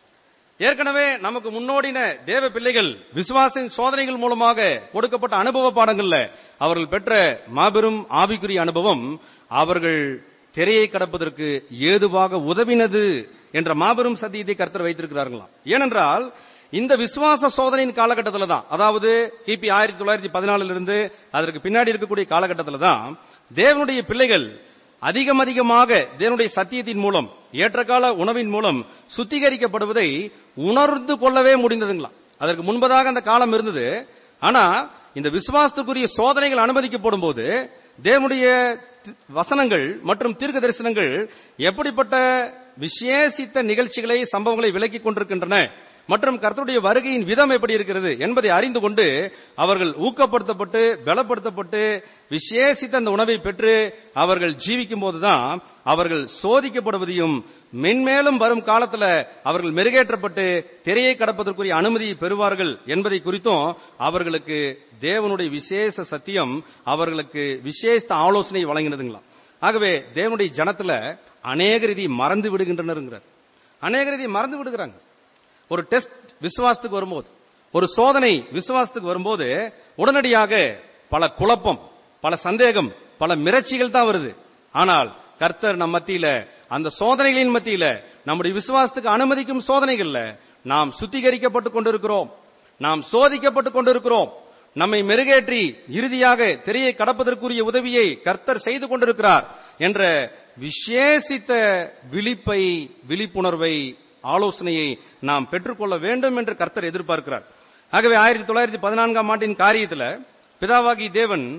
ஏற்கனவே நமக்கு முன்னோடின தேவ பிள்ளைகள் விசுவாசின் சோதனைகள் மூலமாக கொடுக்கப்பட்ட அனுபவ பாடங்கள்ல அவர்கள் பெற்ற மாபெரும் ஆவிக்குரிய அனுபவம் அவர்கள் திரையை கடப்பதற்கு ஏதுவாக உதவினது என்ற மாபெரும் சத்தியத்தை கர்த்தர் வைத்திருக்கிறார்களாம் ஏனென்றால் இந்த விசுவாச சோதனையின் காலகட்டத்தில் தான் அதாவது கிபி ஆயிரத்தி தொள்ளாயிரத்தி பதினாலுல இருந்து அதற்கு பின்னாடி இருக்கக்கூடிய காலகட்டத்தில் தான் தேவனுடைய பிள்ளைகள் அதிகம் அதிகமாக தேவனுடைய சத்தியத்தின் மூலம் ஏற்றகால உணவின் மூலம் சுத்திகரிக்கப்படுவதை உணர்ந்து கொள்ளவே முடிந்ததுங்களாம் அதற்கு முன்பதாக அந்த காலம் இருந்தது ஆனா இந்த விசுவாசத்துக்குரிய சோதனைகள் அனுமதிக்கப்படும் போது தேவனுடைய தி- வசனங்கள் மற்றும் தீர்க்க தரிசனங்கள் எப்படிப்பட்ட விசேஷித்த நிகழ்ச்சிகளை சம்பவங்களை விலக்கிக் கொண்டிருக்கின்றன மற்றும் கர்த்தருடைய வருகையின் விதம் எப்படி இருக்கிறது என்பதை அறிந்து கொண்டு அவர்கள் ஊக்கப்படுத்தப்பட்டு பலப்படுத்தப்பட்டு விசேஷித்த அந்த உணவை பெற்று அவர்கள் ஜீவிக்கும் போதுதான் அவர்கள் சோதிக்கப்படுவதையும் மென்மேலும் வரும் காலத்துல அவர்கள் மெருகேற்றப்பட்டு திரையை கடப்பதற்குரிய அனுமதியை பெறுவார்கள் என்பதை குறித்தும் அவர்களுக்கு தேவனுடைய விசேஷ சத்தியம் அவர்களுக்கு விசேஷ ஆலோசனை வழங்கினதுங்களாம் ஆகவே தேவனுடைய ஜனத்துல அநேகர் இதை மறந்து விடுகின்றனருங்கிறார் அநேகர் இதை மறந்து விடுகிறாங்க ஒரு டெஸ்ட் விசுவாசத்துக்கு வரும்போது ஒரு சோதனை விசுவாசத்துக்கு வரும்போது உடனடியாக பல குழப்பம் பல சந்தேகம் பல மிரட்சிகள் தான் வருது ஆனால் கர்த்தர் நம் மத்தியில அந்த சோதனைகளின் மத்தியில நம்முடைய விசுவாசத்துக்கு அனுமதிக்கும் சோதனைகள்ல நாம் சுத்திகரிக்கப்பட்டுக் கொண்டிருக்கிறோம் நாம் சோதிக்கப்பட்டுக் கொண்டிருக்கிறோம் நம்மை மெருகேற்றி இறுதியாக திரையை கடப்பதற்குரிய உதவியை கர்த்தர் செய்து கொண்டிருக்கிறார் என்ற விசேஷித்த விழிப்பை விழிப்புணர்வை ஆலோசனையை நாம் பெற்றுக்கொள்ள வேண்டும் என்று கர்த்தர் எதிர்பார்க்கிறார் ஆகவே ஆயிரத்தி தொள்ளாயிரத்தி பதினான்காம் ஆண்டின் காரியத்துல பிதாவாகி தேவன்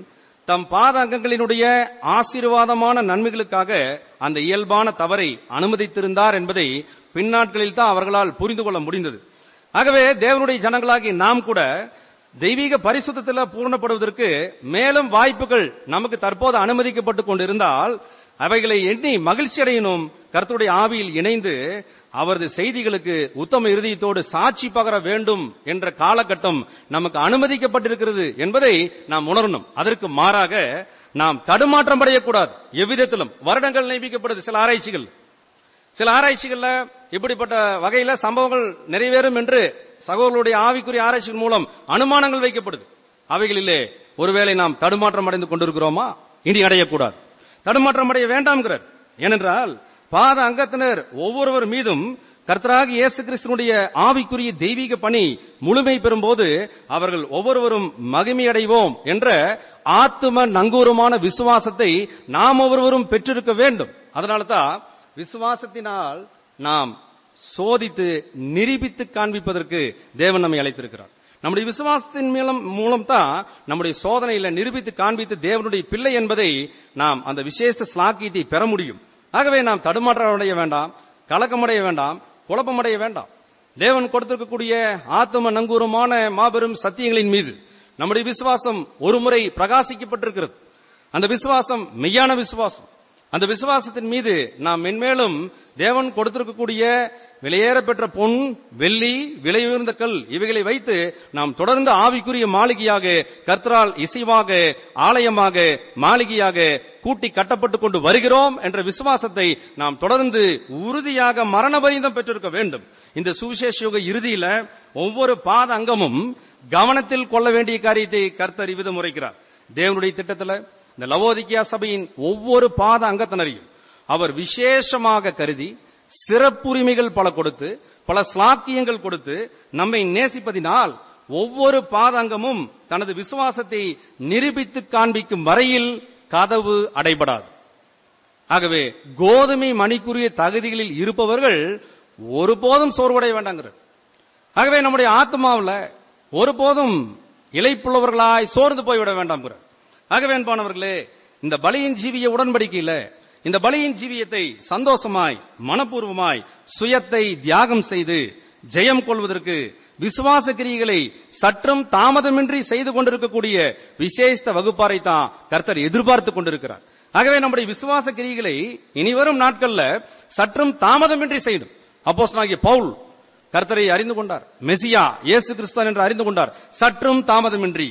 தம் பாத அங்கங்களினுடைய ஆசீர்வாதமான நன்மைகளுக்காக அந்த இயல்பான தவறை அனுமதித்திருந்தார் என்பதை பின்னாட்களில் தான் அவர்களால் புரிந்து கொள்ள முடிந்தது ஆகவே தேவனுடைய ஜனங்களாகி நாம் கூட தெய்வீக பரிசுத்தத்தில் பூர்ணப்படுவதற்கு மேலும் வாய்ப்புகள் நமக்கு தற்போது அனுமதிக்கப்பட்டு கொண்டிருந்தால் அவைகளை எண்ணி மகிழ்ச்சி அடையணும் கர்த்தருடைய ஆவியில் இணைந்து அவரது செய்திகளுக்கு உத்தம இருதயத்தோடு சாட்சி பகர வேண்டும் என்ற காலகட்டம் நமக்கு அனுமதிக்கப்பட்டிருக்கிறது என்பதை நாம் உணரணும் அதற்கு மாறாக நாம் தடுமாற்றம் அடையக்கூடாது எவ்விதத்திலும் வருடங்கள் நியமிக்கப்படுது சில ஆராய்ச்சிகள் சில ஆராய்ச்சிகள்ல இப்படிப்பட்ட வகையில சம்பவங்கள் நிறைவேறும் என்று சகோதரர்களுடைய ஆவிக்குரிய ஆராய்ச்சிகள் மூலம் அனுமானங்கள் வைக்கப்படுது அவைகளிலே ஒருவேளை நாம் தடுமாற்றம் அடைந்து கொண்டிருக்கிறோமா இனி அடையக்கூடாது தடுமாற்றம் அடைய வேண்டாம்ங்கிறார் ஏனென்றால் பாத அங்கத்தினர் ஒவ்வொருவர் மீதும் கர்த்தராக இயேசு கிறிஸ்துனுடைய ஆவிக்குரிய தெய்வீக பணி முழுமை பெறும்போது அவர்கள் ஒவ்வொருவரும் மகிமையடைவோம் என்ற ஆத்தும நங்கூரமான விசுவாசத்தை நாம் ஒவ்வொருவரும் பெற்றிருக்க வேண்டும் அதனால தான் விசுவாசத்தினால் நாம் சோதித்து நிரூபித்து காண்பிப்பதற்கு தேவன் நம்மை அழைத்திருக்கிறார் நம்முடைய விசுவாசத்தின் மூலம் மூலம் தான் நம்முடைய சோதனையில நிரூபித்து காண்பித்து தேவனுடைய பிள்ளை என்பதை நாம் அந்த விசேஷ ஸ்லாக்கியத்தை பெற முடியும் ஆகவே நாம் தடுமாற்றம் அடைய வேண்டாம் கலக்கமடைய வேண்டாம் குழப்பமடைய வேண்டாம் தேவன் கொடுத்திருக்கக்கூடிய ஆத்ம நங்கூரமான மாபெரும் சத்தியங்களின் மீது நம்முடைய விசுவாசம் ஒருமுறை பிரகாசிக்கப்பட்டிருக்கிறது அந்த விசுவாசம் மெய்யான விசுவாசம் அந்த விசுவாசத்தின் மீது நாம் மென்மேலும் தேவன் கொடுத்திருக்கக்கூடிய விலையேற பெற்ற பொன் வெள்ளி விலையுயர்ந்த கல் இவைகளை வைத்து நாம் தொடர்ந்து ஆவிக்குரிய மாளிகையாக கர்த்தரால் இசைவாக ஆலயமாக மாளிகையாக கூட்டி கட்டப்பட்டுக் கொண்டு வருகிறோம் என்ற விசுவாசத்தை நாம் தொடர்ந்து உறுதியாக மரண பரிந்தம் பெற்றிருக்க வேண்டும் இந்த சுவிசேஷ யுக இறுதியில ஒவ்வொரு பாத அங்கமும் கவனத்தில் கொள்ள வேண்டிய காரியத்தை கர்த்தர் இவ்விதம் முறைக்கிறார் தேவனுடைய திட்டத்துல இந்த லவோதிக்கியா சபையின் ஒவ்வொரு பாத அங்கத்தினரையும் அவர் விசேஷமாக கருதி சிறப்புரிமைகள் பல கொடுத்து பல ஸ்லாக்கியங்கள் கொடுத்து நம்மை நேசிப்பதினால் ஒவ்வொரு பாதாங்கமும் தனது விசுவாசத்தை நிரூபித்து காண்பிக்கும் வரையில் கதவு அடைபடாது ஆகவே கோதுமை மணிக்குரிய தகுதிகளில் இருப்பவர்கள் ஒருபோதும் சோர்வடைய வேண்டாங்கிறது ஆகவே நம்முடைய ஆத்மாவில் ஒருபோதும் இலைப்புள்ளவர்களாய் சோர்ந்து போய்விட வேண்டாம் ஆகவே அன்பானவர்களே இந்த பலியின் ஜீவிய உடன்படிக்கையில இந்த பலியின் ஜீவியத்தை சந்தோஷமாய் மனப்பூர்வமாய் சுயத்தை தியாகம் செய்து ஜெயம் கொள்வதற்கு விசுவாச கிரியைகளை சற்றும் தாமதமின்றி செய்து கொண்டிருக்கக்கூடிய விசேஷ வகுப்பாரை தான் கர்த்தர் எதிர்பார்த்து கொண்டிருக்கிறார் ஆகவே நம்முடைய விசுவாச கிரியைகளை இனிவரும் நாட்கள்ல சற்றும் தாமதமின்றி செய்யணும் அப்போஸ் பவுல் கர்த்தரை அறிந்து கொண்டார் மெசியா இயேசு கிறிஸ்தான் என்று அறிந்து கொண்டார் சற்றும் தாமதமின்றி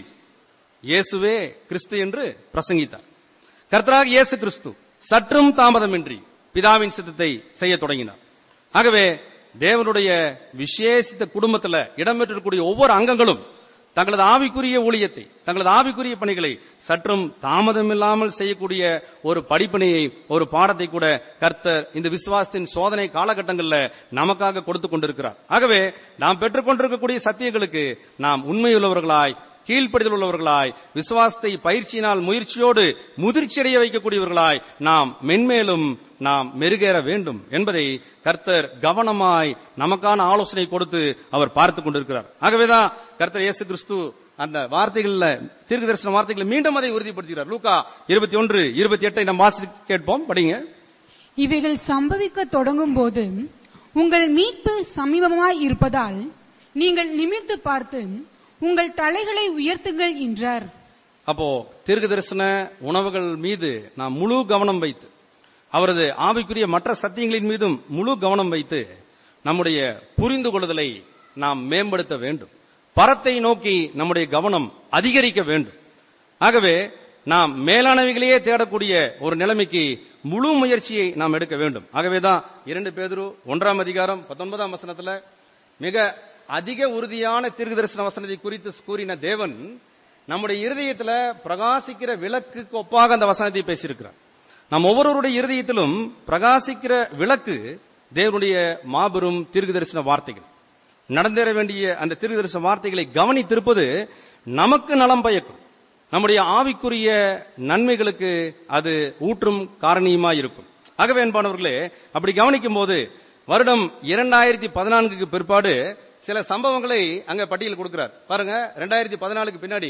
இயேசுவே கிறிஸ்து என்று பிரசங்கித்தார் கர்த்தராக இயேசு கிறிஸ்து சற்றும் தாமதமின்றி பிதாவின் சித்தத்தை செய்ய தொடங்கினார் ஆகவே தேவனுடைய விசேஷித்த குடும்பத்தில் இடம்பெற்றிருக்கக்கூடிய ஒவ்வொரு அங்கங்களும் தங்களது ஆவிக்குரிய ஊழியத்தை தங்களது ஆவிக்குரிய பணிகளை சற்றும் தாமதமில்லாமல் செய்யக்கூடிய ஒரு படிப்பினையை ஒரு பாடத்தை கூட கர்த்தர் இந்த விசுவாசத்தின் சோதனை காலகட்டங்களில் நமக்காக கொடுத்து கொண்டிருக்கிறார் ஆகவே நாம் பெற்றுக்கொண்டிருக்கக்கூடிய சத்தியங்களுக்கு நாம் உண்மையுள்ளவர்களாய் கீழ்ப்படிதல் உள்ளவர்களாய் விசுவாசத்தை பயிற்சியினால் முயற்சியோடு முதிர்ச்சியடைய வைக்கக்கூடியவர்களாய் நாம் மென்மேலும் நாம் மெருகேற வேண்டும் என்பதை கர்த்தர் கவனமாய் நமக்கான ஆலோசனை கொடுத்து அவர் பார்த்து கொண்டிருக்கிறார் ஆகவேதான் கர்த்தர் இயேசு கிறிஸ்து அந்த வார்த்தைகள்ல தீர்க்க தரிசன வார்த்தைகளை மீண்டும் அதை உறுதிப்படுத்துகிறார் லூக்கா இருபத்தி ஒன்று இருபத்தி எட்டை நாம் வாசி கேட்போம் படிங்க இவைகள் சம்பவிக்க தொடங்கும் போது உங்கள் மீட்பு சமீபமாய் இருப்பதால் நீங்கள் நிமிர்ந்து பார்த்து உங்கள் தலைகளை உயர்த்துங்கள் என்றார் அப்போ தீர்க்க தரிசன உணவுகள் மீது நாம் முழு கவனம் வைத்து அவரது ஆவிக்குரிய மற்ற சத்தியங்களின் மீதும் முழு கவனம் வைத்து நம்முடைய புரிந்து கொள்ளுதலை நாம் மேம்படுத்த வேண்டும் பரத்தை நோக்கி நம்முடைய கவனம் அதிகரிக்க வேண்டும் ஆகவே நாம் மேலானவைகளையே தேடக்கூடிய ஒரு நிலைமைக்கு முழு முயற்சியை நாம் எடுக்க வேண்டும் ஆகவேதான் இரண்டு பேதரு ஒன்றாம் அதிகாரம் பத்தொன்பதாம் வசனத்துல மிக அதிக உறுதியான தீர்க்க தரிசன வசனத்தை குறித்து கூறின தேவன் நம்முடைய இருதயத்துல பிரகாசிக்கிற விளக்குக்கு ஒப்பாக அந்த வசனத்தை பேசியிருக்கிறார் நம் ஒவ்வொருவருடைய இருதயத்திலும் பிரகாசிக்கிற விளக்கு தேவனுடைய மாபெரும் தீர்க்க தரிசன வார்த்தைகள் நடந்தேற வேண்டிய அந்த தீர்க்க தரிசன வார்த்தைகளை கவனித்திருப்பது நமக்கு நலம் பயக்கும் நம்முடைய ஆவிக்குரிய நன்மைகளுக்கு அது ஊற்றும் காரணியமாய் இருக்கும் ஆகவே அன்பானவர்களே அப்படி கவனிக்கும் போது வருடம் இரண்டாயிரத்தி பதினான்குக்கு பிற்பாடு சில சம்பவங்களை அங்க பட்டியல் கொடுக்கிறார் பாருங்க ரெண்டாயிரத்தி பதினாலுக்கு பின்னாடி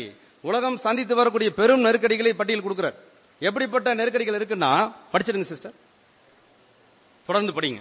உலகம் சந்தித்து வரக்கூடிய பெரும் நெருக்கடிகளை பட்டியல் கொடுக்கிறார் எப்படிப்பட்ட நெருக்கடிகள் இருக்குன்னா படிச்சிருங்க சிஸ்டர் தொடர்ந்து படிங்க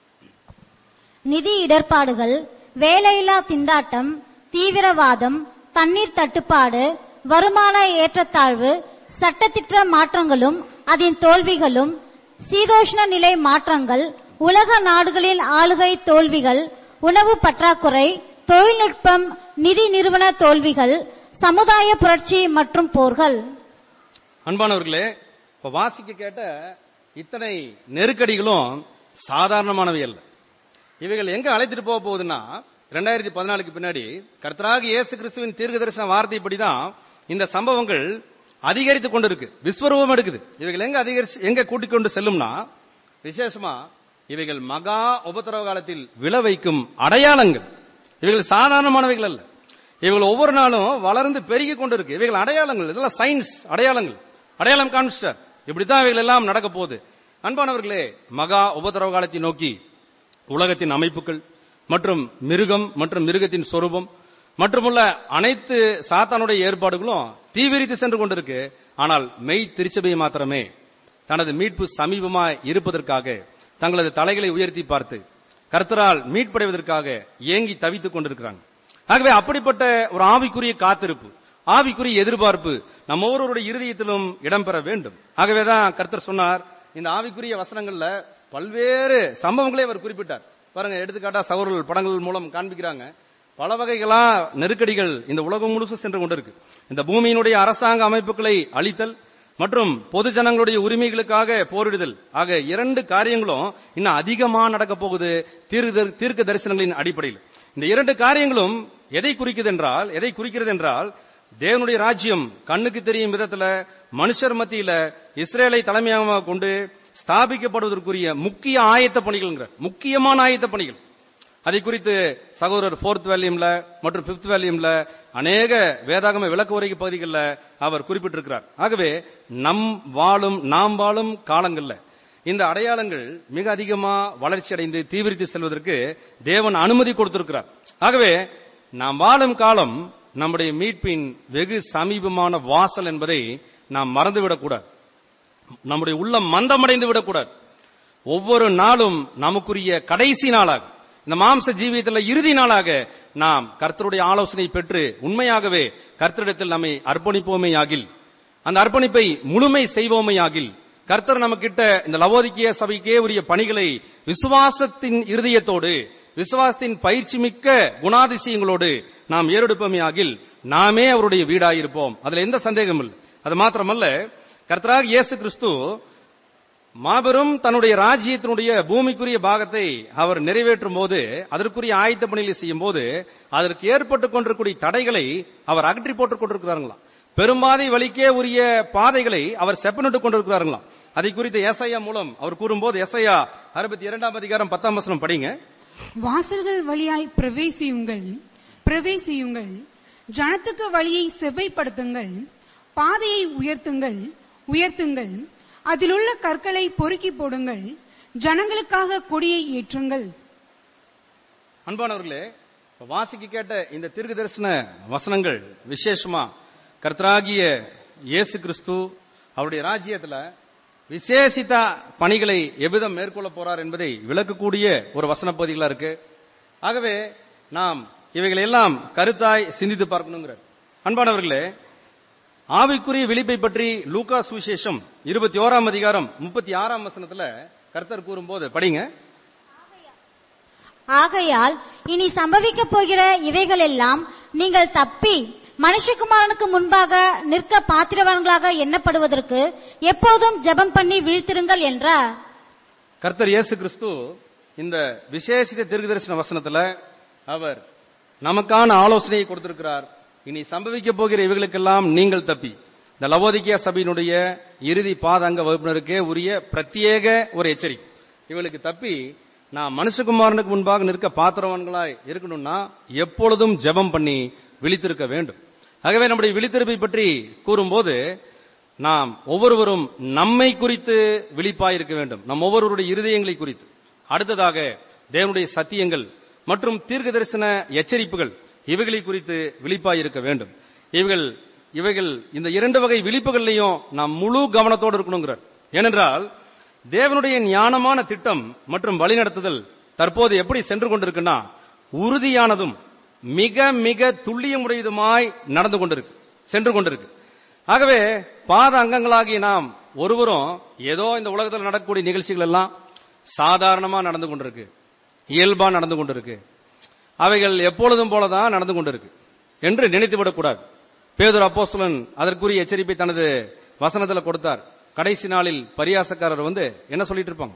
நிதி இடர்பாடுகள் வேலையில்லா திண்டாட்டம் தீவிரவாதம் தண்ணீர் தட்டுப்பாடு வருமான ஏற்றத்தாழ்வு சட்டத்திட்ட மாற்றங்களும் அதன் தோல்விகளும் சீதோஷ்ண நிலை மாற்றங்கள் உலக நாடுகளில் ஆளுகை தோல்விகள் உணவு பற்றாக்குறை தொழில்நுட்பம் நிதி நிறுவன தோல்விகள் சமுதாய புரட்சி மற்றும் போர்கள் அன்பானவர்களே இப்ப வாசிக்க கேட்ட இத்தனை நெருக்கடிகளும் சாதாரணமானவை அல்ல இவைகள் எங்க அழைத்துட்டு போக போகுதுன்னா ரெண்டாயிரத்தி பதினாலுக்கு பின்னாடி கர்த்தராக இயேசு கிறிஸ்துவின் தீர்க்க தரிசன வார்த்தைப்படிதான் இந்த சம்பவங்கள் அதிகரித்துக் கொண்டிருக்கு விஸ்வரூபம் எடுக்குது இவைகள் எங்க அதிகரிச்சு எங்க கூட்டிக் கொண்டு செல்லும்னா விசேஷமா இவைகள் மகா உபத்திரவ காலத்தில் விளை வைக்கும் அடையாளங்கள் இவைகள் சாதாரணமானவைகள் அல்ல இவைகள் ஒவ்வொரு நாளும் வளர்ந்து பெருகி கொண்டிருக்கு இவைகள் அடையாளங்கள் இதெல்லாம் சயின்ஸ் அடையாளங்கள் அடையாளம் காமிச்சிட்டார் இப்படித்தான் இவைகள் எல்லாம் நடக்க போகுது அன்பானவர்களே மகா உபத்திரவ காலத்தை நோக்கி உலகத்தின் அமைப்புகள் மற்றும் மிருகம் மற்றும் மிருகத்தின் சொரூபம் மற்றுமுள்ள அனைத்து சாத்தானுடைய ஏற்பாடுகளும் தீவிரித்து சென்று கொண்டிருக்கு ஆனால் மெய் திருச்சபை மாத்திரமே தனது மீட்பு சமீபமாய் இருப்பதற்காக தங்களது தலைகளை உயர்த்தி பார்த்து கர்த்தரால் மீட்படைவதற்காக ஏங்கி தவித்துக் கொண்டிருக்கிறாங்க ஆகவே அப்படிப்பட்ட ஒரு ஆவிக்குரிய காத்திருப்பு ஆவிக்குரிய எதிர்பார்ப்பு நம்ம ஒவ்வொருவருடைய இருதயத்திலும் இடம்பெற வேண்டும் ஆகவேதான் கர்த்தர் சொன்னார் இந்த ஆவிக்குரிய வசனங்கள்ல பல்வேறு சம்பவங்களை அவர் குறிப்பிட்டார் பாருங்க எடுத்துக்காட்டா சகோதரர்கள் படங்கள் மூலம் காண்பிக்கிறாங்க பல வகைகளா நெருக்கடிகள் இந்த உலகம் முழுசும் சென்று கொண்டிருக்கு இந்த பூமியினுடைய அரசாங்க அமைப்புகளை அழித்தல் மற்றும் பொது ஜனங்களுடைய உரிமைகளுக்காக போரிடுதல் ஆக இரண்டு காரியங்களும் இன்னும் அதிகமா நடக்க போகுது தீர்க்க தீர்க்க தரிசனங்களின் அடிப்படையில் இந்த இரண்டு காரியங்களும் எதை குறிக்குது என்றால் எதை குறிக்கிறது என்றால் தேவனுடைய ராஜ்யம் கண்ணுக்கு தெரியும் விதத்துல மனுஷர் மத்தியில இஸ்ரேலை தலைமையாக கொண்டு ஸ்தாபிக்கப்படுவதற்குரிய முக்கிய ஆயத்த பணிகள்ங்கிறார் முக்கியமான ஆயத்த பணிகள் அதை குறித்து சகோதரர் ஃபோர்த் வேல்யூம்ல மற்றும் பிப்த் வேல்யூம்ல அநேக வேதாகம விளக்க உரை பகுதிகளில் அவர் குறிப்பிட்டிருக்கிறார் ஆகவே நம் வாழும் நாம் வாழும் காலங்கள்ல இந்த அடையாளங்கள் மிக அதிகமா வளர்ச்சி அடைந்து தீவிரித்து செல்வதற்கு தேவன் அனுமதி கொடுத்திருக்கிறார் ஆகவே நாம் வாழும் காலம் நம்முடைய மீட்பின் வெகு சமீபமான வாசல் என்பதை நாம் மறந்துவிடக்கூடாது நம்முடைய உள்ளம் மந்தமடைந்து விடக்கூடாது ஒவ்வொரு நாளும் நமக்குரிய கடைசி நாளாக இந்த மாம்ச ஜீவியத்தில் இறுதி நாளாக நாம் கர்த்தருடைய ஆலோசனை பெற்று உண்மையாகவே கர்த்தரிடத்தில் நம்மை அர்ப்பணிப்போமே ஆகில் அந்த அர்ப்பணிப்பை முழுமை செய்வோமே ஆகில் கர்த்தர் நமக்கிட்ட இந்த லவோதிக்கிய சபைக்கே உரிய பணிகளை விசுவாசத்தின் இருதயத்தோடு விசுவாசத்தின் பயிற்சி மிக்க குணாதிசயங்களோடு நாம் ஏறெடுப்போமே ஆகில் நாமே அவருடைய வீடாயிருப்போம் அதுல எந்த சந்தேகமும் இல்லை அது மாத்திரமல்ல கர்த்தராக இயேசு கிறிஸ்து மாபெரும் தன்னுடைய ராஜ்யத்தினுடைய பூமிக்குரிய பாகத்தை அவர் நிறைவேற்றும் போது அதற்குரிய ஆயத்த பணிகளை செய்யும் போது அதற்கு ஏற்பட்டுக் கொண்டிருக்கூடிய தடைகளை அவர் அகற்றி போட்டுக் கொண்டிருக்கிறார்களாம் பெரும்பாதை வழிக்கே உரிய பாதைகளை அவர் செப்பனிட்டுக் கொண்டிருக்கிறார்களாம் அதை குறித்து எஸ்ஐயா மூலம் அவர் கூறும்போது எஸ்ஐயா அறுபத்தி இரண்டாம் அதிகாரம் பத்தாம் வசனம் படிங்க வாசல்கள் வழியாய் பிரவேசியுங்கள் பிரவேசியுங்கள் ஜனத்துக்கு வழியை செவ்வைப்படுத்துங்கள் பாதையை உயர்த்துங்கள் உயர்த்துங்கள் அதிலுள்ள கற்களை பொறுக்கி போடுங்கள் ஜனங்களுக்காக கொடியை ஏற்றுங்கள் அன்பானவர்களே இப்ப வாசிக்க கேட்ட இந்த தீர்க்க தரிசன வசனங்கள் விசேஷமா கர்த்தராகிய இயேசு கிறிஸ்து அவருடைய ராஜ்யத்துல விசேஷித்த பணிகளை எவ்விதம் மேற்கொள்ள போறார் என்பதை விளக்கக்கூடிய ஒரு வசன பகுதிகளா இருக்கு ஆகவே நாம் இவைகளை எல்லாம் கருத்தாய் சிந்தித்து பார்க்கணுங்கிறார் அன்பானவர்களே ஆவிக்குரிய விழிப்பை பற்றி லூகா சுவிசேஷம் இருபத்தி ஓராம் அதிகாரம் முப்பத்தி ஆறாம் வசனத்துல கர்த்தர் கூறும்போது படிங்க ஆகையால் இனி சம்பவிக்கப் போகிற இவைகளெல்லாம் நீங்கள் தப்பி மனுஷகுமாரனுக்கு முன்பாக நிற்க பாத்திரவான்களாக எண்ணப்படுவதற்கு எப்போதும் ஜெபம் பண்ணி விழித்திருங்கள் என்றார் கர்த்தர் இயேசு கிறிஸ்து இந்த விசேஷித்த தீர்க்கதரிசன வசனத்துல அவர் நமக்கான ஆலோசனையை கொடுத்திருக்கிறார் இனி சம்பவிக்க போகிற இவைகளுக்கெல்லாம் நீங்கள் தப்பி இந்த லவோதிக்கியா சபையினுடைய இறுதி பாதாங்க வகுப்பினருக்கே உரிய பிரத்யேக ஒரு எச்சரிக்கை இவளுக்கு தப்பி நான் மனுஷகுமாரனுக்கு முன்பாக நிற்க பாத்திரவான்களாய் இருக்கணும்னா எப்பொழுதும் ஜெபம் பண்ணி விழித்திருக்க வேண்டும் ஆகவே நம்முடைய விழித்திருப்பை பற்றி கூறும்போது நாம் ஒவ்வொருவரும் நம்மை குறித்து விழிப்பாய் இருக்க வேண்டும் நம் ஒவ்வொருவருடைய இருதயங்களை குறித்து அடுத்ததாக தேவனுடைய சத்தியங்கள் மற்றும் தீர்க்க தரிசன எச்சரிப்புகள் இவைகளை குறித்து விழிப்பாய் இருக்க வேண்டும் இவைகள் இவைகள் இந்த இரண்டு வகை விழிப்புகள்லையும் நாம் முழு கவனத்தோடு இருக்கணுங்கிறார் ஏனென்றால் தேவனுடைய ஞானமான திட்டம் மற்றும் வழிநடத்துதல் தற்போது எப்படி சென்று கொண்டிருக்குன்னா உறுதியானதும் மிக மிக துல்லியமுடையதுமாய் நடந்து கொண்டிருக்கு சென்று கொண்டிருக்கு ஆகவே பாத அங்கங்களாகிய நாம் ஒருவரும் ஏதோ இந்த உலகத்தில் நடக்கக்கூடிய நிகழ்ச்சிகள் எல்லாம் சாதாரணமா நடந்து கொண்டிருக்கு இயல்பா நடந்து கொண்டிருக்கு அவைகள் எப்பொழுதும் போலதான் நடந்து கொண்டிருக்கு என்று நினைத்துவிடக் கூடாது பேதுரு அப்போஸ்தலன் அதற்குரிய எச்சரிப்பை தனது வசனத்துல கொடுத்தார் கடைசி நாளில் பரியாசக்காரர் வந்து என்ன சொல்லிட்டு இருப்பாங்க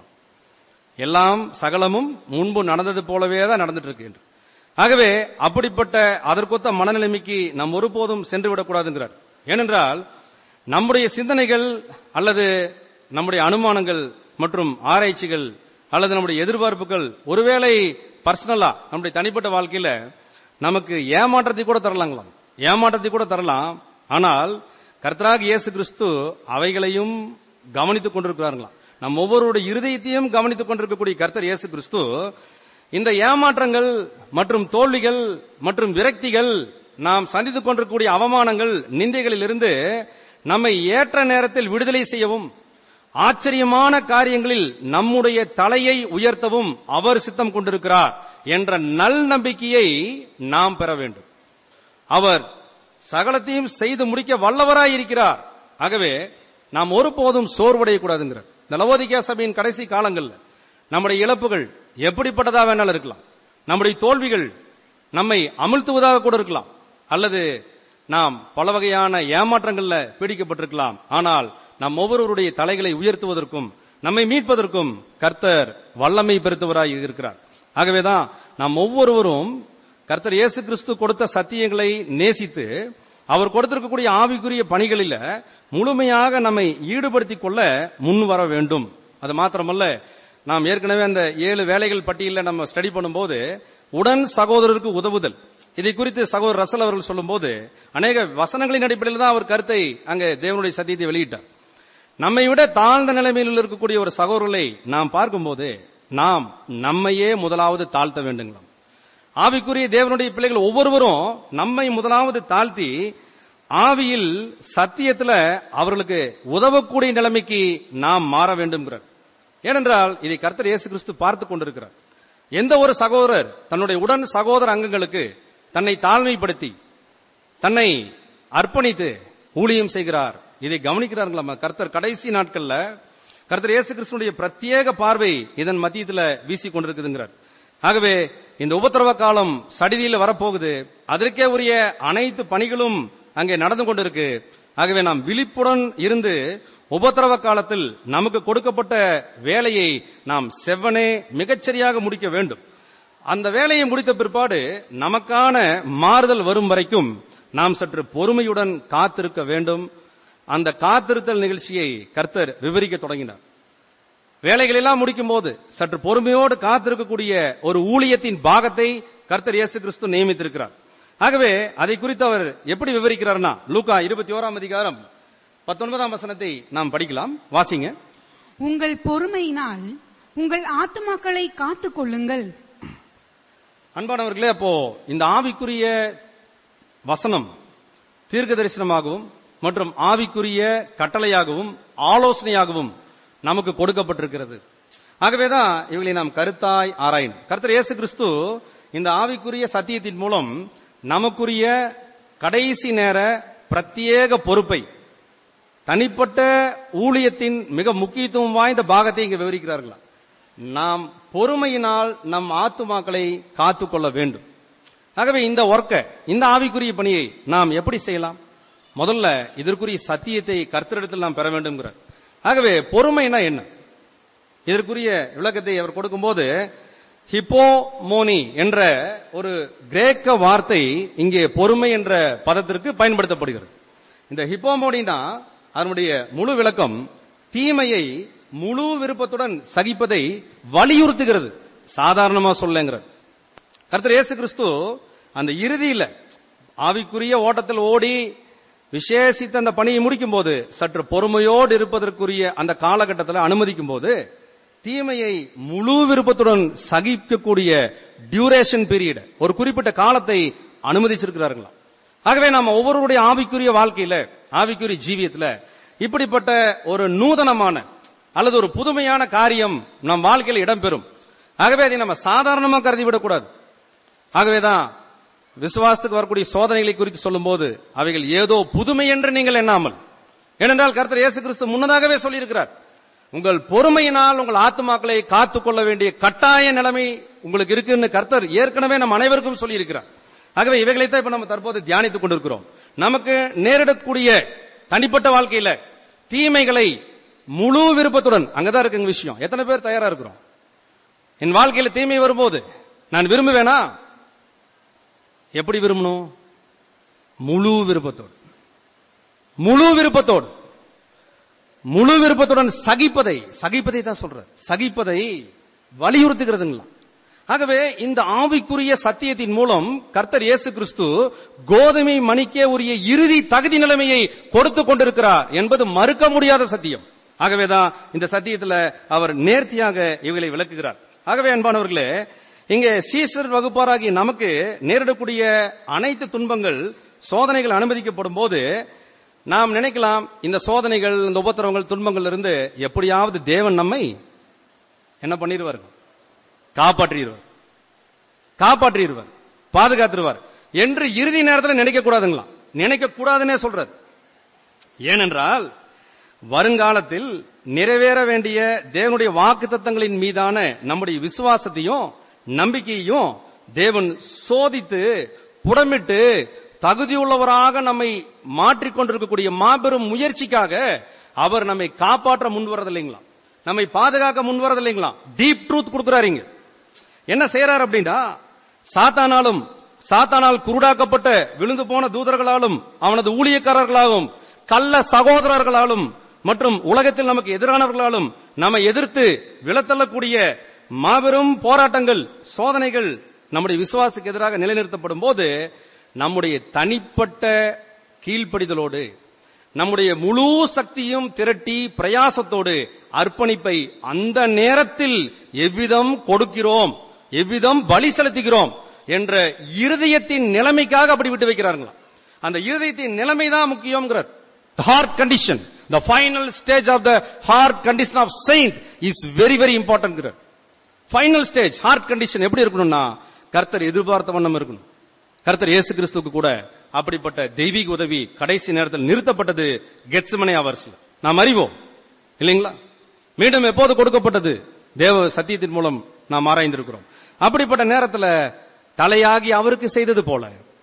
எல்லாம் சகலமும் முன்பு நடந்தது போலவே தான் நடந்துட்டு இருக்கு என்று ஆகவே அப்படிப்பட்ட அதற்கொத்த மனநிலைமைக்கு நாம் ஒருபோதும் சென்று விடக்கூடாதுங்கிறார் ஏனென்றால் நம்முடைய சிந்தனைகள் அல்லது நம்முடைய அனுமானங்கள் மற்றும் ஆராய்ச்சிகள் அல்லது நம்முடைய எதிர்பார்ப்புகள் ஒருவேளை பர்சனலா நம்முடைய தனிப்பட்ட வாழ்க்கையில நமக்கு ஏமாற்றத்தை கூட தரலாங்களாம் ஏமாற்றத்தை கூட தரலாம் ஆனால் கர்த்தராக இயேசு கிறிஸ்து அவைகளையும் கவனித்துக் கொண்டிருக்கிறார்களாம் நம் ஒவ்வொருடைய இருதயத்தையும் கவனித்துக் கொண்டிருக்கக்கூடிய கர்த்தர் இயேசு கிறிஸ்து இந்த ஏமாற்றங்கள் மற்றும் தோல்விகள் மற்றும் விரக்திகள் நாம் சந்தித்துக் கொண்டிருக்கக்கூடிய அவமானங்கள் நிந்தைகளிலிருந்து நம்மை ஏற்ற நேரத்தில் விடுதலை செய்யவும் ஆச்சரியமான காரியங்களில் நம்முடைய தலையை உயர்த்தவும் அவர் சித்தம் கொண்டிருக்கிறார் என்ற நல் நம்பிக்கையை நாம் பெற வேண்டும் அவர் சகலத்தையும் செய்து முடிக்க வல்லவராய் இருக்கிறார் ஆகவே நாம் ஒருபோதும் சோர்வடைய கூடாதுங்கிறார் இந்த லவோதிகா சபையின் கடைசி காலங்கள்ல நம்முடைய இழப்புகள் எப்படிப்பட்டதா வேணாலும் இருக்கலாம் நம்முடைய தோல்விகள் நம்மை அமிழ்த்துவதாக கூட இருக்கலாம் அல்லது நாம் பல வகையான ஏமாற்றங்கள்ல பீடிக்கப்பட்டிருக்கலாம் ஆனால் நம் ஒவ்வொருவருடைய தலைகளை உயர்த்துவதற்கும் நம்மை மீட்பதற்கும் கர்த்தர் வல்லமை பெருத்தவராய் இருக்கிறார் ஆகவேதான் நாம் ஒவ்வொருவரும் கர்த்தர் இயேசு கிறிஸ்து கொடுத்த சத்தியங்களை நேசித்து அவர் கொடுத்திருக்கக்கூடிய ஆவிக்குரிய பணிகளில முழுமையாக நம்மை ஈடுபடுத்திக் கொள்ள முன் வர வேண்டும் அது மாத்திரமல்ல நாம் ஏற்கனவே அந்த ஏழு வேலைகள் பட்டியலில் நம்ம ஸ்டடி பண்ணும்போது உடன் சகோதரருக்கு உதவுதல் இதை குறித்து சகோதரர் ரசல் அவர்கள் சொல்லும்போது அநேக வசனங்களின் அடிப்படையில் தான் அவர் கருத்தை அங்கே தேவனுடைய சத்தியத்தை வெளியிட்டார் நம்மை விட தாழ்ந்த நிலைமையில் இருக்கக்கூடிய ஒரு சகோதரர்களை நாம் பார்க்கும்போது நாம் நம்மையே முதலாவது தாழ்த்த வேண்டுங்களாம் ஆவிக்குரிய தேவனுடைய பிள்ளைகள் ஒவ்வொருவரும் நம்மை முதலாவது தாழ்த்தி ஆவியில் சத்தியத்துல அவர்களுக்கு உதவக்கூடிய நிலைமைக்கு நாம் மாற வேண்டும்ங்கிறார் ஏனென்றால் இதை கர்த்தர் இயேசு கிறிஸ்து பார்த்து கொண்டிருக்கிறார் எந்த ஒரு சகோதரர் தன்னுடைய உடன் சகோதர அங்கங்களுக்கு தன்னை தாழ்மைப்படுத்தி தன்னை அர்ப்பணித்து ஊழியம் செய்கிறார் இதை கவனிக்கிறார்களா கர்த்தர் கடைசி நாட்கள்ல கர்த்தர் இயேசு கிறிஸ்துடைய பிரத்யேக பார்வை இதன் மத்தியத்துல வீசி கொண்டிருக்குதுங்கிறார் ஆகவே இந்த உபத்திரவ காலம் சடிதியில் வரப்போகுது அதற்கே உரிய அனைத்து பணிகளும் அங்கே நடந்து கொண்டிருக்கு ஆகவே நாம் விழிப்புடன் இருந்து உபத்திரவ காலத்தில் நமக்கு கொடுக்கப்பட்ட வேலையை நாம் செவ்வனே மிகச்சரியாக முடிக்க வேண்டும் அந்த வேலையை முடித்த பிற்பாடு நமக்கான மாறுதல் வரும் வரைக்கும் நாம் சற்று பொறுமையுடன் காத்திருக்க வேண்டும் அந்த காத்திருத்தல் நிகழ்ச்சியை கர்த்தர் விவரிக்க தொடங்கினார் வேலைகள் எல்லாம் முடிக்கும் போது சற்று பொறுமையோடு காத்திருக்கக்கூடிய ஒரு ஊழியத்தின் பாகத்தை கர்த்தர் இயேசு கிறிஸ்து நியமித்திருக்கிறார் ஆகவே அதை குறித்து அவர் எப்படி விவரிக்கிறார்னா லூகா இருபத்தி ஓராம் அதிகாரம் பத்தொன்பதாம் வசனத்தை நாம் படிக்கலாம் வாசிங்க உங்கள் பொறுமையினால் உங்கள் ஆத்துமாக்களை காத்துக் கொள்ளுங்கள் அன்பானவர்களே அப்போ இந்த ஆவிக்குரிய வசனம் தீர்க்க தரிசனமாகவும் மற்றும் ஆவிக்குரிய கட்டளையாகவும் ஆலோசனையாகவும் நமக்கு கொடுக்கப்பட்டிருக்கிறது ஆகவேதான் இவங்களை நாம் கருத்தாய் ஆராயணும் கர்த்தர் இயேசு கிறிஸ்து இந்த ஆவிக்குரிய சத்தியத்தின் மூலம் நமக்குரிய கடைசி நேர பிரத்யேக பொறுப்பை தனிப்பட்ட ஊழியத்தின் மிக முக்கியத்துவம் வாய்ந்த பாகத்தை இங்கு விவரிக்கிறார்களா நாம் பொறுமையினால் நம் ஆத்துமாக்களை காத்துக்கொள்ள வேண்டும் ஆகவே இந்த ஒர்க்கை இந்த ஆவிக்குரிய பணியை நாம் எப்படி செய்யலாம் முதல்ல இதற்குரிய சத்தியத்தை கர்த்தரிடத்தில் நாம் பெற வேண்டும்ங்கிறார் ஆகவே பொறுமைனா என்ன இதற்குரிய விளக்கத்தை அவர் கொடுக்கும்போது ஹிப்போமோனி என்ற ஒரு கிரேக்க வார்த்தை இங்கே பொறுமை என்ற பதத்திற்கு பயன்படுத்தப்படுகிறது இந்த ஹிப்போமோனினா அதனுடைய முழு விளக்கம் தீமையை முழு விருப்பத்துடன் சகிப்பதை வலியுறுத்துகிறது சாதாரணமா சொல்லுங்கிறது கர்த்தர் இயேசு கிறிஸ்து அந்த இறுதியில ஆவிக்குரிய ஓட்டத்தில் ஓடி விசேஷித்த அந்த பணியை முடிக்கும் போது சற்று பொறுமையோடு இருப்பதற்குரிய அந்த காலகட்டத்தில் அனுமதிக்கும் போது தீமையை முழு விருப்பத்துடன் சகிக்கக்கூடிய டியூரேஷன் பீரியட் ஒரு குறிப்பிட்ட காலத்தை அனுமதிச்சிருக்கிறார்களாம் ஆகவே நாம ஒவ்வொருவருடைய ஆவிக்குரிய வாழ்க்கையில ஆவிக்குரிய ஜீவியத்துல இப்படிப்பட்ட ஒரு நூதனமான அல்லது ஒரு புதுமையான காரியம் நம் வாழ்க்கையில் இடம்பெறும் ஆகவே அதை நம்ம சாதாரணமா கருதி விடக்கூடாது ஆகவேதான் விசுவாசத்துக்கு வரக்கூடிய சோதனைகளை குறித்து சொல்லும்போது அவைகள் ஏதோ புதுமை என்று நீங்கள் எண்ணாமல் ஏனென்றால் கர்த்தர் இயேசு கிறிஸ்து முன்னதாகவே சொல்லியிருக்கிறார் உங்கள் பொறுமையினால் உங்கள் ஆத்துமாக்களை காத்துக்கொள்ள வேண்டிய கட்டாய நிலைமை உங்களுக்கு இருக்குன்னு கர்த்தர் ஏற்கனவே நம் அனைவருக்கும் சொல்லியிருக்கிறார் ஆகவே இவைகளைத்தான் இப்ப நம்ம தற்போது தியானித்துக் கொண்டிருக்கிறோம் நமக்கு நேரிடக்கூடிய தனிப்பட்ட வாழ்க்கையில தீமைகளை முழு விருப்பத்துடன் அங்கதான் இருக்குங்க விஷயம் எத்தனை பேர் தயாரா இருக்கிறோம் என் வாழ்க்கையில தீமை வரும்போது நான் விரும்புவேனா எப்படி விரும்பணும் முழு விருப்பத்தோடு முழு விருப்பத்தோடு முழு விருப்பத்துடன் சகிப்பதை சகிப்பதை தான் சொல்றார் சகிப்பதை வலியுறுத்துகிறதுங்களா ஆகவே இந்த ஆவிக்குரிய சத்தியத்தின் மூலம் கர்த்தர் இயேசு கிறிஸ்து கோதுமை மணிக்கே உரிய இறுதி தகுதி நிலைமையை கொடுத்து கொண்டிருக்கிறார் என்பது மறுக்க முடியாத சத்தியம் ஆகவேதான் இந்த சத்தியத்துல அவர் நேர்த்தியாக இவைகளை விளக்குகிறார் ஆகவே அன்பானவர்களே இங்கே சீசர் வகுப்பாராகிய நமக்கு நேரிடக்கூடிய அனைத்து துன்பங்கள் சோதனைகள் அனுமதிக்கப்படும் போது நாம் நினைக்கலாம் இந்த சோதனைகள் இந்த உபத்திரவங்கள் துன்பங்கள் இருந்து எப்படியாவது தேவன் நம்மை என்ன பண்ணிடுவார் காப்பாற்றிடுவார் காப்பாற்றிடுவார் பாதுகாத்துருவார் என்று இறுதி நேரத்தில் நினைக்க கூடாதுங்களா நினைக்க கூடாதுன்னே சொல்றார் ஏனென்றால் வருங்காலத்தில் நிறைவேற வேண்டிய தேவனுடைய வாக்கு தத்தங்களின் மீதான நம்முடைய விசுவாசத்தையும் நம்பிக்கையையும் தேவன் சோதித்து புடமிட்டு தகுதியுள்ளவராக நம்மை மாற்றிக்கொண்டிருக்கக்கூடிய மாபெரும் முயற்சிக்காக அவர் நம்மை காப்பாற்ற முன்வரதில்லைங்களா நம்மை பாதுகாக்க முன்வரதில்லைங்களா டீப் ட்ரூத் கொடுக்கிறாருங்க என்ன செய்யறாரு அப்படின்னா சாத்தானாலும் சாத்தானால் குருடாக்கப்பட்ட விழுந்து போன தூதர்களாலும் அவனது ஊழியக்காரர்களாலும் கள்ள சகோதரர்களாலும் மற்றும் உலகத்தில் நமக்கு எதிரானவர்களாலும் நம்மை எதிர்த்து விலத்தள்ளக்கூடிய மாபெரும் போராட்டங்கள் சோதனைகள் நம்முடைய விசுவாசத்துக்கு எதிராக நிலைநிறுத்தப்படும் போது நம்முடைய தனிப்பட்ட கீழ்ப்படிதலோடு நம்முடைய முழு சக்தியும் திரட்டி பிரயாசத்தோடு அர்ப்பணிப்பை அந்த நேரத்தில் எவ்விதம் கொடுக்கிறோம் எவ்விதம் பலி செலுத்துகிறோம் என்ற இருதயத்தின் நிலைமைக்காக அப்படி விட்டு வைக்கிறார்களா அந்த இருதயத்தின் நிலைமை தான் முக்கியம்ங்கிறார் heart condition the final stage of the heart condition of saint is very very important final stage heart condition எப்படி இருக்கணும்னா கர்த்தர் எதிர்பார்த்த வண்ணம் இருக்கணும் கர்த்தர் இயேசு கிறிஸ்துவுக்கு கூட அப்படிப்பட்ட தெய்வீக உதவி கடைசி நேரத்தில் நிறுத்தப்பட்டது கெட்ஸ்மனே அவர்ஸ் நாம் அறிவோம் இல்லைங்களா மீண்டும் எப்போது கொடுக்கப்பட்டது தேவ சத்தியத்தின் மூலம் நாம் ஆராய்ந்திருக்கிறோம் அப்படிப்பட்ட நேரத்தில் தலையாகி அவருக்கு செய்தது போல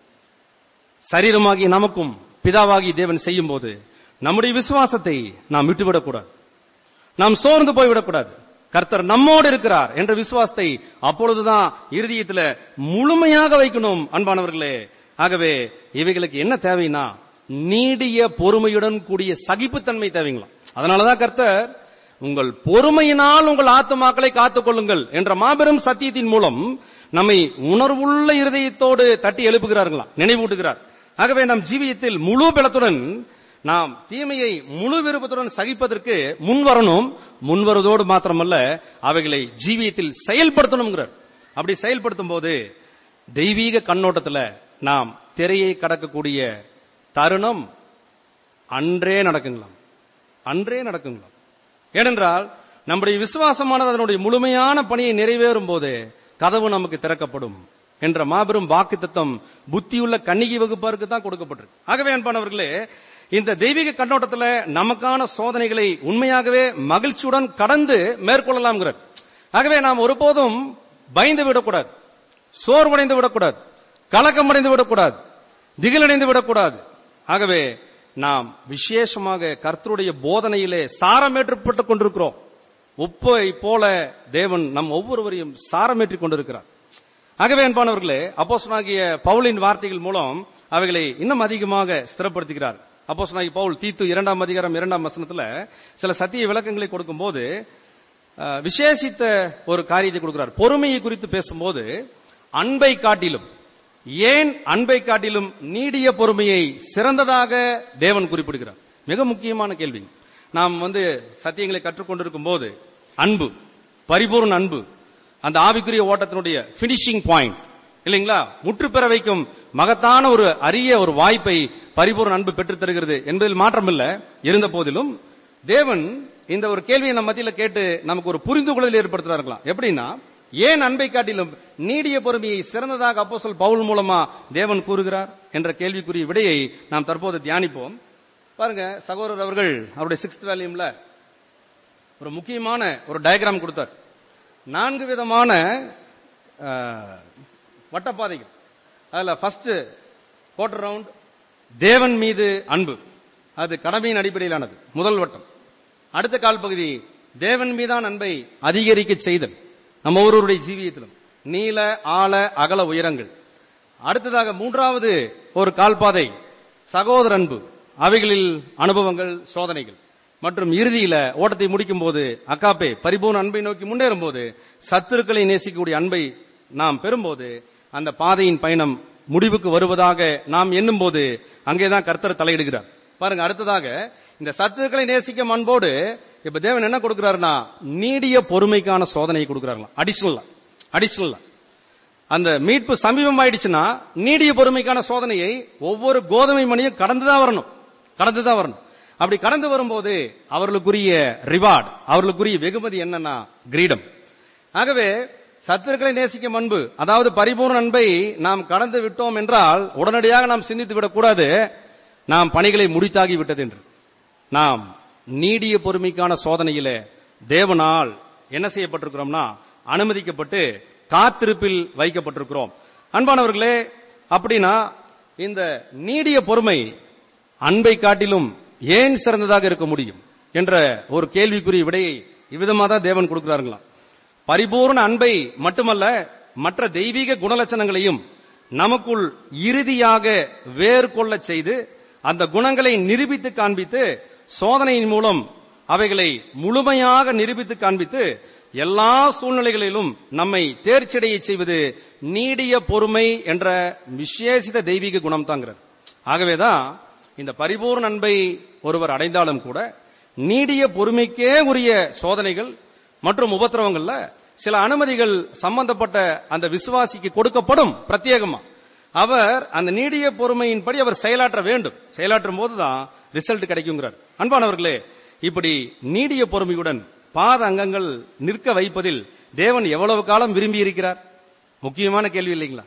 சரீரமாகி நமக்கும் பிதாவாகி தேவன் செய்யும் போது நம்முடைய விசுவாசத்தை நாம் விட்டுவிடக்கூடாது நாம் சோர்ந்து போய்விடக்கூடாது கர்த்தர் நம்மோடு இருக்கிறார் என்ற விசுவாசத்தை அப்பொழுதுதான் இருதயத்துல முழுமையாக வைக்கணும் அன்பானவர்களே ஆகவே இவைகளுக்கு என்ன தேவைன்னா நீடிய பொறுமையுடன் கூடிய சகிப்புத்தன்மை தேவைங்களாம் அதனாலதான் கர்த்தர் உங்கள் பொறுமையினால் உங்கள் ஆத்துமாக்களை காத்துக் கொள்ளுங்கள் என்ற மாபெரும் சத்தியத்தின் மூலம் நம்மை உணர்வுள்ள இருதயத்தோடு தட்டி எழுப்புகிறார்களாம் நினைவூட்டுகிறார் ஆகவே நம் ஜீவியத்தில் முழு பலத்துடன் நாம் தீமையை முழு விருப்பத்துடன் சகிப்பதற்கு முன்வரணும் முன்வருவதோடு மாத்திரமல்ல அவைகளை ஜீவியத்தில் செயல்படுத்தணுங்கிறார் அப்படி செயல்படுத்தும் போது தெய்வீக கண்ணோட்டத்துல நாம் திரையை கடக்கக்கூடிய தருணம் அன்றே நடக்குங்களாம் அன்றே நடக்குங்களாம் ஏனென்றால் நம்முடைய விசுவாசமானது அதனுடைய முழுமையான பணியை நிறைவேறும் போது கதவு நமக்கு திறக்கப்படும் என்ற மாபெரும் வாக்கு தத்தம் புத்தியுள்ள கன்னிகை வகுப்பாருக்கு தான் கொடுக்கப்பட்டிருக்கு ஆகவே அன்பானவர்களே இந்த தெய்வீக கண்ணோட்டத்துல நமக்கான சோதனைகளை உண்மையாகவே மகிழ்ச்சியுடன் கடந்து மேற்கொள்ளலாம்ங்கிறார் ஆகவே நாம் ஒருபோதும் பயந்து விடக்கூடாது சோர்வடைந்து விடக்கூடாது கலக்கமடைந்து விடக்கூடாது திகிலடைந்து விடக்கூடாது ஆகவே நாம் விசேஷமாக கர்த்தருடைய போதனையிலே சாரமேற்றப்பட்டுக் கொண்டிருக்கிறோம் உப்பை போல தேவன் நம் ஒவ்வொருவரையும் சாரமேற்றிக் கொண்டிருக்கிறார் ஆகவே அன்பானவர்களே அப்போஸ்தலனாகிய பவுலின் வார்த்தைகள் மூலம் அவைகளை இன்னும் அதிகமாக ஸ்திரப்படுத்துகிறார் அப்போஸ்தலனாகிய பவுல் தீத்து இரண்டாம் அதிகாரம் இரண்டாம் வசனத்துல சில சத்திய விளக்கங்களை கொடுக்கும்போது அஹ், விசேஷித்த ஒரு காரியத்தை கொடுக்கிறார் பொறுமையை குறித்து பேசும்போது அன்பை காட்டிலும் ஏன் அன்பை காட்டிலும் நீடிய பொறுமையை சிறந்ததாக தேவன் குறிப்பிடுகிறார் மிக முக்கியமான கேள்வி நாம் வந்து சத்தியங்களை கற்றுக்கொண்டிருக்கும் போது அன்பு பரிபூர்ண அன்பு அந்த ஆவிக்குரிய ஓட்டத்தினுடைய பினிஷிங் பாயிண்ட் இல்லைங்களா முற்று பெற வைக்கும் மகத்தான ஒரு அரிய ஒரு வாய்ப்பை பரிபூர்ண அன்பு பெற்றுத் தருகிறது என்பதில் மாற்றமில்லை இருந்த போதிலும் தேவன் இந்த ஒரு கேள்வியை நம்ம மத்தியில கேட்டு நமக்கு ஒரு புரிந்து கொள்ளல் ஏற்படுத்துறாருக்கலாம் எப்படின்னா ஏன் அன்பை காட்டிலும் நீடிய பொறுமையை சிறந்ததாக அப்போஸ்தலர் பவுல் மூலமா தேவன் கூறுகிறார் என்ற கேள்விக்குரிய விடையை நாம் தற்போது தியானிப்போம் பாருங்க சகோதரர் அவர்கள் அவருடைய சிக்ஸ்த் வேல்யூம்ல ஒரு முக்கியமான ஒரு டயக்ராம் கொடுத்தார் நான்கு விதமான அஹ், வட்டப்பாதைகள் அதுல ஃபர்ஸ்ட் குவார்டர் ரவுண்ட் தேவன் மீது அன்பு அது கடமையின் அடிப்படையிலானது முதல் வட்டம் அடுத்த கால் பகுதி தேவன் மீதான அன்பை அதிகரிக்க செய்தல் நம்ம ஒவ்வொருவருடைய ஜீவியத்திலும் நீல ஆழ அகல உயரங்கள் அடுத்ததாக மூன்றாவது ஒரு கால்பாதை சகோதர அன்பு அவைகளில் அனுபவங்கள் சோதனைகள் மற்றும் இறுதியில ஓட்டத்தை முடிக்கும் போது அக்காப்பே பரிபூர்ண அன்பை நோக்கி முன்னேறும் போது சத்துருக்களை நேசிக்கக்கூடிய அன்பை நாம் பெறும்போது அந்த பாதையின் பயணம் முடிவுக்கு வருவதாக நாம் எண்ணும் போது அங்கேதான் கர்த்தர் தலையிடுகிறார் பாருங்க அடுத்ததாக இந்த சத்துருக்களை நேசிக்கும் அன்போடு இப்ப தேவன் என்ன கொடுக்கிறாருன்னா நீடிய பொறுமைக்கான சோதனையை கொடுக்கிறார்களாம் அடிஷனலா அடிஷனலா அந்த மீட்பு சமீபம் ஆயிடுச்சுன்னா நீடிய பொறுமைக்கான சோதனையை ஒவ்வொரு கோதுமை மணியும் கடந்துதான் வரணும் கடந்துதான் வரணும் அப்படி கடந்து வரும்போது அவர்களுக்குரிய ரிவார்டு அவர்களுக்குரிய வெகுமதி என்னன்னா கிரீடம் ஆகவே சத்துருக்களை நேசிக்கும் அன்பு அதாவது பரிபூர்ண அன்பை நாம் கடந்து விட்டோம் என்றால் உடனடியாக நாம் சிந்தித்து விடக்கூடாது நாம் பணிகளை முடித்தாகி விட்டது என்று நாம் நீடிய பொறுமைக்கான சோதனையிலே தேவனால் என்ன செய்யப்பட்டிருக்கிறோம்னா அனுமதிக்கப்பட்டு காத்திருப்பில் வைக்கப்பட்டிருக்கிறோம் அன்பானவர்களே அப்படின்னா இந்த நீடிய பொறுமை அன்பை காட்டிலும் ஏன் சிறந்ததாக இருக்க முடியும் என்ற ஒரு கேள்விக்குரிய விடையை இவ்விதமாக தான் தேவன் கொடுக்கிறார்களாம் பரிபூர்ண அன்பை மட்டுமல்ல மற்ற தெய்வீக குணலட்சணங்களையும் நமக்குள் இறுதியாக வேர் கொள்ளச் செய்து அந்த குணங்களை நிரூபித்து காண்பித்து சோதனையின் மூலம் அவைகளை முழுமையாக நிரூபித்து காண்பித்து எல்லா சூழ்நிலைகளிலும் நம்மை தேர்ச்சியடைய செய்வது நீடிய பொறுமை என்ற விசேஷித தெய்வீக குணம் தாங்கிறது ஆகவேதான் இந்த பரிபூர்ண அன்பை ஒருவர் அடைந்தாலும் கூட நீடிய பொறுமைக்கே உரிய சோதனைகள் மற்றும் உபத்திரவங்கள்ல சில அனுமதிகள் சம்பந்தப்பட்ட அந்த விசுவாசிக்கு கொடுக்கப்படும் பிரத்யேகமா அவர் அந்த நீடிய பொறுமையின்படி அவர் செயலாற்ற வேண்டும் செயலாற்றும் போதுதான் ரிசல்ட் கிடைக்குங்கிறார் அன்பானவர்களே இப்படி நீடிய பொறுமையுடன் பாத அங்கங்கள் நிற்க வைப்பதில் தேவன் எவ்வளவு காலம் விரும்பி இருக்கிறார் முக்கியமான கேள்வி இல்லைங்களா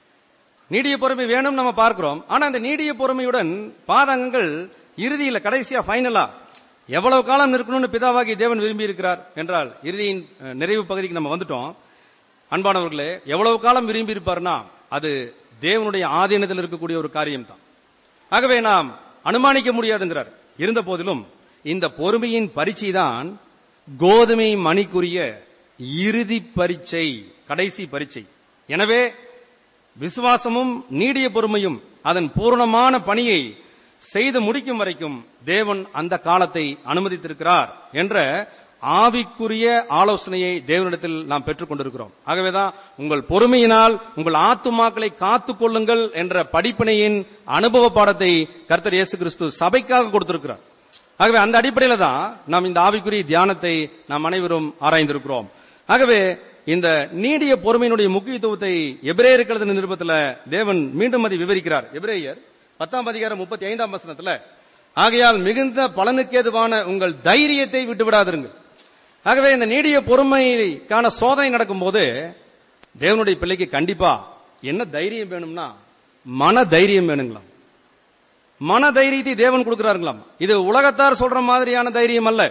நீடிய பொறுமை வேணும் நம்ம பார்க்கிறோம் ஆனா அந்த நீடிய பொறுமையுடன் பாதங்கள் இறுதியில கடைசியா ஃபைனலா எவ்வளவு காலம் இருக்கணும்னு பிதாவாகி தேவன் விரும்பி இருக்கிறார் என்றால் இறுதியின் அஹ், நிறைவு பகுதிக்கு நம்ம வந்துட்டோம் அன்பானவர்களே எவ்வளவு காலம் விரும்பி இருப்பார்னா அது தேவனுடைய ஆதீனத்தில் இருக்கக்கூடிய ஒரு காரியம் தான் ஆகவே நாம் அனுமானிக்க முடியாதுங்கிறார் இருந்த போதிலும் இந்த பொறுமையின் பரீட்சை தான் கோதுமை மணிக்குரிய இறுதி பரீட்சை கடைசி பரீட்சை எனவே விசுவாசமும் நீடிய பொறுமையும் அதன் பூரணமான பணியை செய்து முடிக்கும் வரைக்கும் தேவன் அந்த காலத்தை அனுமதித்திருக்கிறார் என்ற ஆவிக்குரிய ஆலோசனையை தேவனிடத்தில் நாம் பெற்றுக் கொண்டிருக்கிறோம் ஆகவேதான் உங்கள் பொறுமையினால் உங்கள் ஆத்துமாக்களை காத்துக் கொள்ளுங்கள் என்ற படிப்பினையின் அனுபவ பாடத்தை கர்த்தர் இயேசு கிறிஸ்து சபைக்காக கொடுத்திருக்கிறார் ஆகவே அந்த அடிப்படையில தான் நாம் இந்த ஆவிக்குரிய தியானத்தை நாம் அனைவரும் ஆராய்ந்திருக்கிறோம் ஆகவே இந்த நீடிய பொறுமையினுடைய முக்கியத்துவத்தை எபிரேயருக்கு எழுதின நிருபத்துல தேவன் மீண்டும் அதை விவரிக்கிறார் எபிரேயர் பத்தாம் அதிகாரம் முப்பத்தி ஐந்தாம் வசனத்துல ஆகையால் மிகுந்த பலனுக்கேதுவான உங்கள் தைரியத்தை விட்டு விடாதிருங்கள் ஆகவே இந்த நீடிய பொறுமைக்கான சோதனை நடக்கும்போது தேவனுடைய பிள்ளைக்கு கண்டிப்பா என்ன தைரியம் வேணும்னா மன தைரியம் வேணுங்களாம் மன தைரியத்தை தேவன் கொடுக்கிறார்களாம் இது உலகத்தார் சொல்ற மாதிரியான தைரியம் அல்ல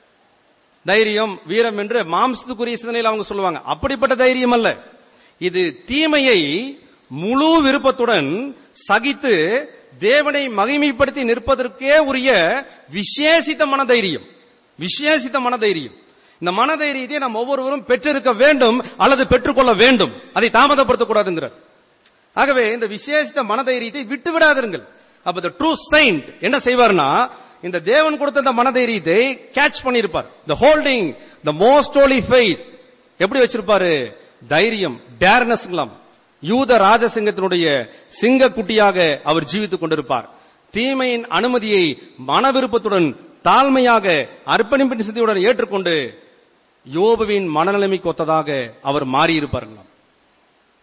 தைரியம் வீரம் என்று மாம்சத்துக்குரிய சிந்தனையில் அவங்க சொல்லுவாங்க அப்படிப்பட்ட தைரியம் அல்ல இது தீமையை முழு விருப்பத்துடன் சகித்து தேவனை மகிமைப்படுத்தி நிற்பதற்கே உரிய விசேஷித்த மனதைரியம் விசேஷித்த மனதைரியம் இந்த மனதைரியத்தை நாம் ஒவ்வொருவரும் பெற்றிருக்க வேண்டும் அல்லது பெற்றுக்கொள்ள வேண்டும் அதை தாமதப்படுத்தக்கூடாதுங்கிறார் ஆகவே இந்த விசேஷித்த மனதைரியத்தை விட்டு விடாதிருங்கள் அப்ப the ட்ரூ saint என்ன செய்வார்னா இந்த தேவன் கொடுத்த இந்த மனதைரியத்தை கேட்ச் பண்ணிருப்பார் the holding the most holy faith எப்படி வச்சிருப்பாரு தைரியம் டேர்னஸ்ங்களாம் யூத ராஜசிங்கத்தினுடைய சிங்க குட்டியாக அவர் ஜீவித்துக் கொண்டிருப்பார் தீமையின் அனுமதியை மன விருப்பத்துடன் தாழ்மையாக அர்ப்பணிப்பின் சிந்தையுடன் ஏற்றுக்கொண்டு யோபுவின் மனநிலைமைக்கு ஒத்ததாக அவர் மாறியிருப்பார்களாம்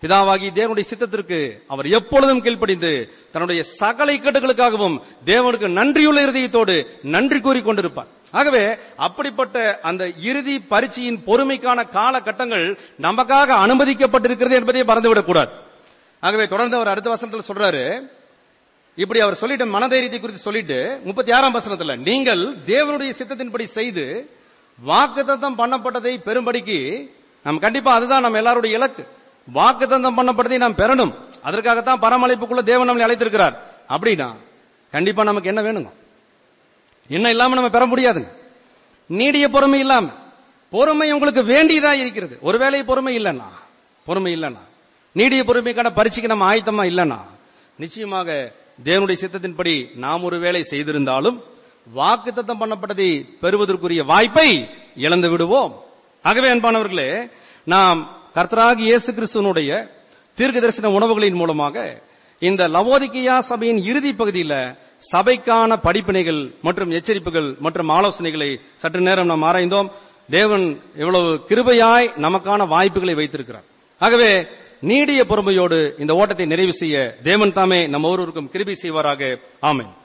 பிதாவாகி தேவனுடைய சித்தத்திற்கு அவர் எப்பொழுதும் கீழ்ப்படிந்து தன்னுடைய சகல இக்கட்டுகளுக்காகவும் தேவனுக்கு நன்றியுள்ள இருதயத்தோடு நன்றி கூறி கொண்டிருப்பார் ஆகவே அப்படிப்பட்ட அந்த இறுதி பரீட்சையின் பொறுமைக்கான காலகட்டங்கள் நமக்காக அனுமதிக்கப்பட்டிருக்கிறது என்பதை மறந்துவிடக் கூடாது ஆகவே தொடர்ந்து அவர் அடுத்த வசனத்தில் சொல்றாரு இப்படி அவர் சொல்லிட்டு மனதைரியத்தை குறித்து சொல்லிட்டு முப்பத்தி ஆறாம் வசனத்துல நீங்கள் தேவனுடைய சித்தத்தின்படி செய்து வாக்குத்தத்தம் பண்ணப்பட்டதை பெரும்படிக்கு நம்ம கண்டிப்பா அதுதான் நம்ம எல்லாருடைய இலக்கு வாக்குத்தத்தம் பண்ணப்பட்டதை நாம் பெறணும் அதற்காகத்தான் பராமரிப்புக்குள்ள தேவன் நம்மளை அழைத்திருக்கிறார் அப்படின்னா கண்டிப்பா நமக்கு என்ன வேணுங்க என்ன இல்லாம நம்ம பெற முடியாதுங்க நீடிய பொறுமை இல்லாம பொறுமை உங்களுக்கு வேண்டியதா இருக்கிறது ஒருவேளை பொறுமை இல்லைன்னா பொறுமை இல்லைன்னா நீடிய பொறுமைக்கான பரிசுக்கு நம்ம ஆயத்தமா இல்லைன்னா நிச்சயமாக தேவனுடைய சித்தத்தின்படி நாம் ஒரு வேலை செய்திருந்தாலும் வாக்குத்தத்தம் பண்ணப்பட்டதை பெறுவதற்குரிய வாய்ப்பை இழந்து விடுவோம் ஆகவே அன்பானவர்களே நாம் கர்த்தராகி இயேசு கிறிஸ்துவனுடைய தீர்க்க தரிசன உணவுகளின் மூலமாக இந்த லவோதிக்கியா சபையின் இறுதி பகுதியில சபைக்கான படிப்பினைகள் மற்றும் எச்சரிப்புகள் மற்றும் ஆலோசனைகளை சற்று நேரம் நாம் ஆராய்ந்தோம் தேவன் எவ்வளவு கிருபையாய் நமக்கான வாய்ப்புகளை வைத்திருக்கிறார் ஆகவே நீடிய பொறுமையோடு இந்த ஓட்டத்தை நிறைவு செய்ய தேவன் தாமே நம்ம ஒருவருக்கும் கிருபை செய்வாராக ஆமென்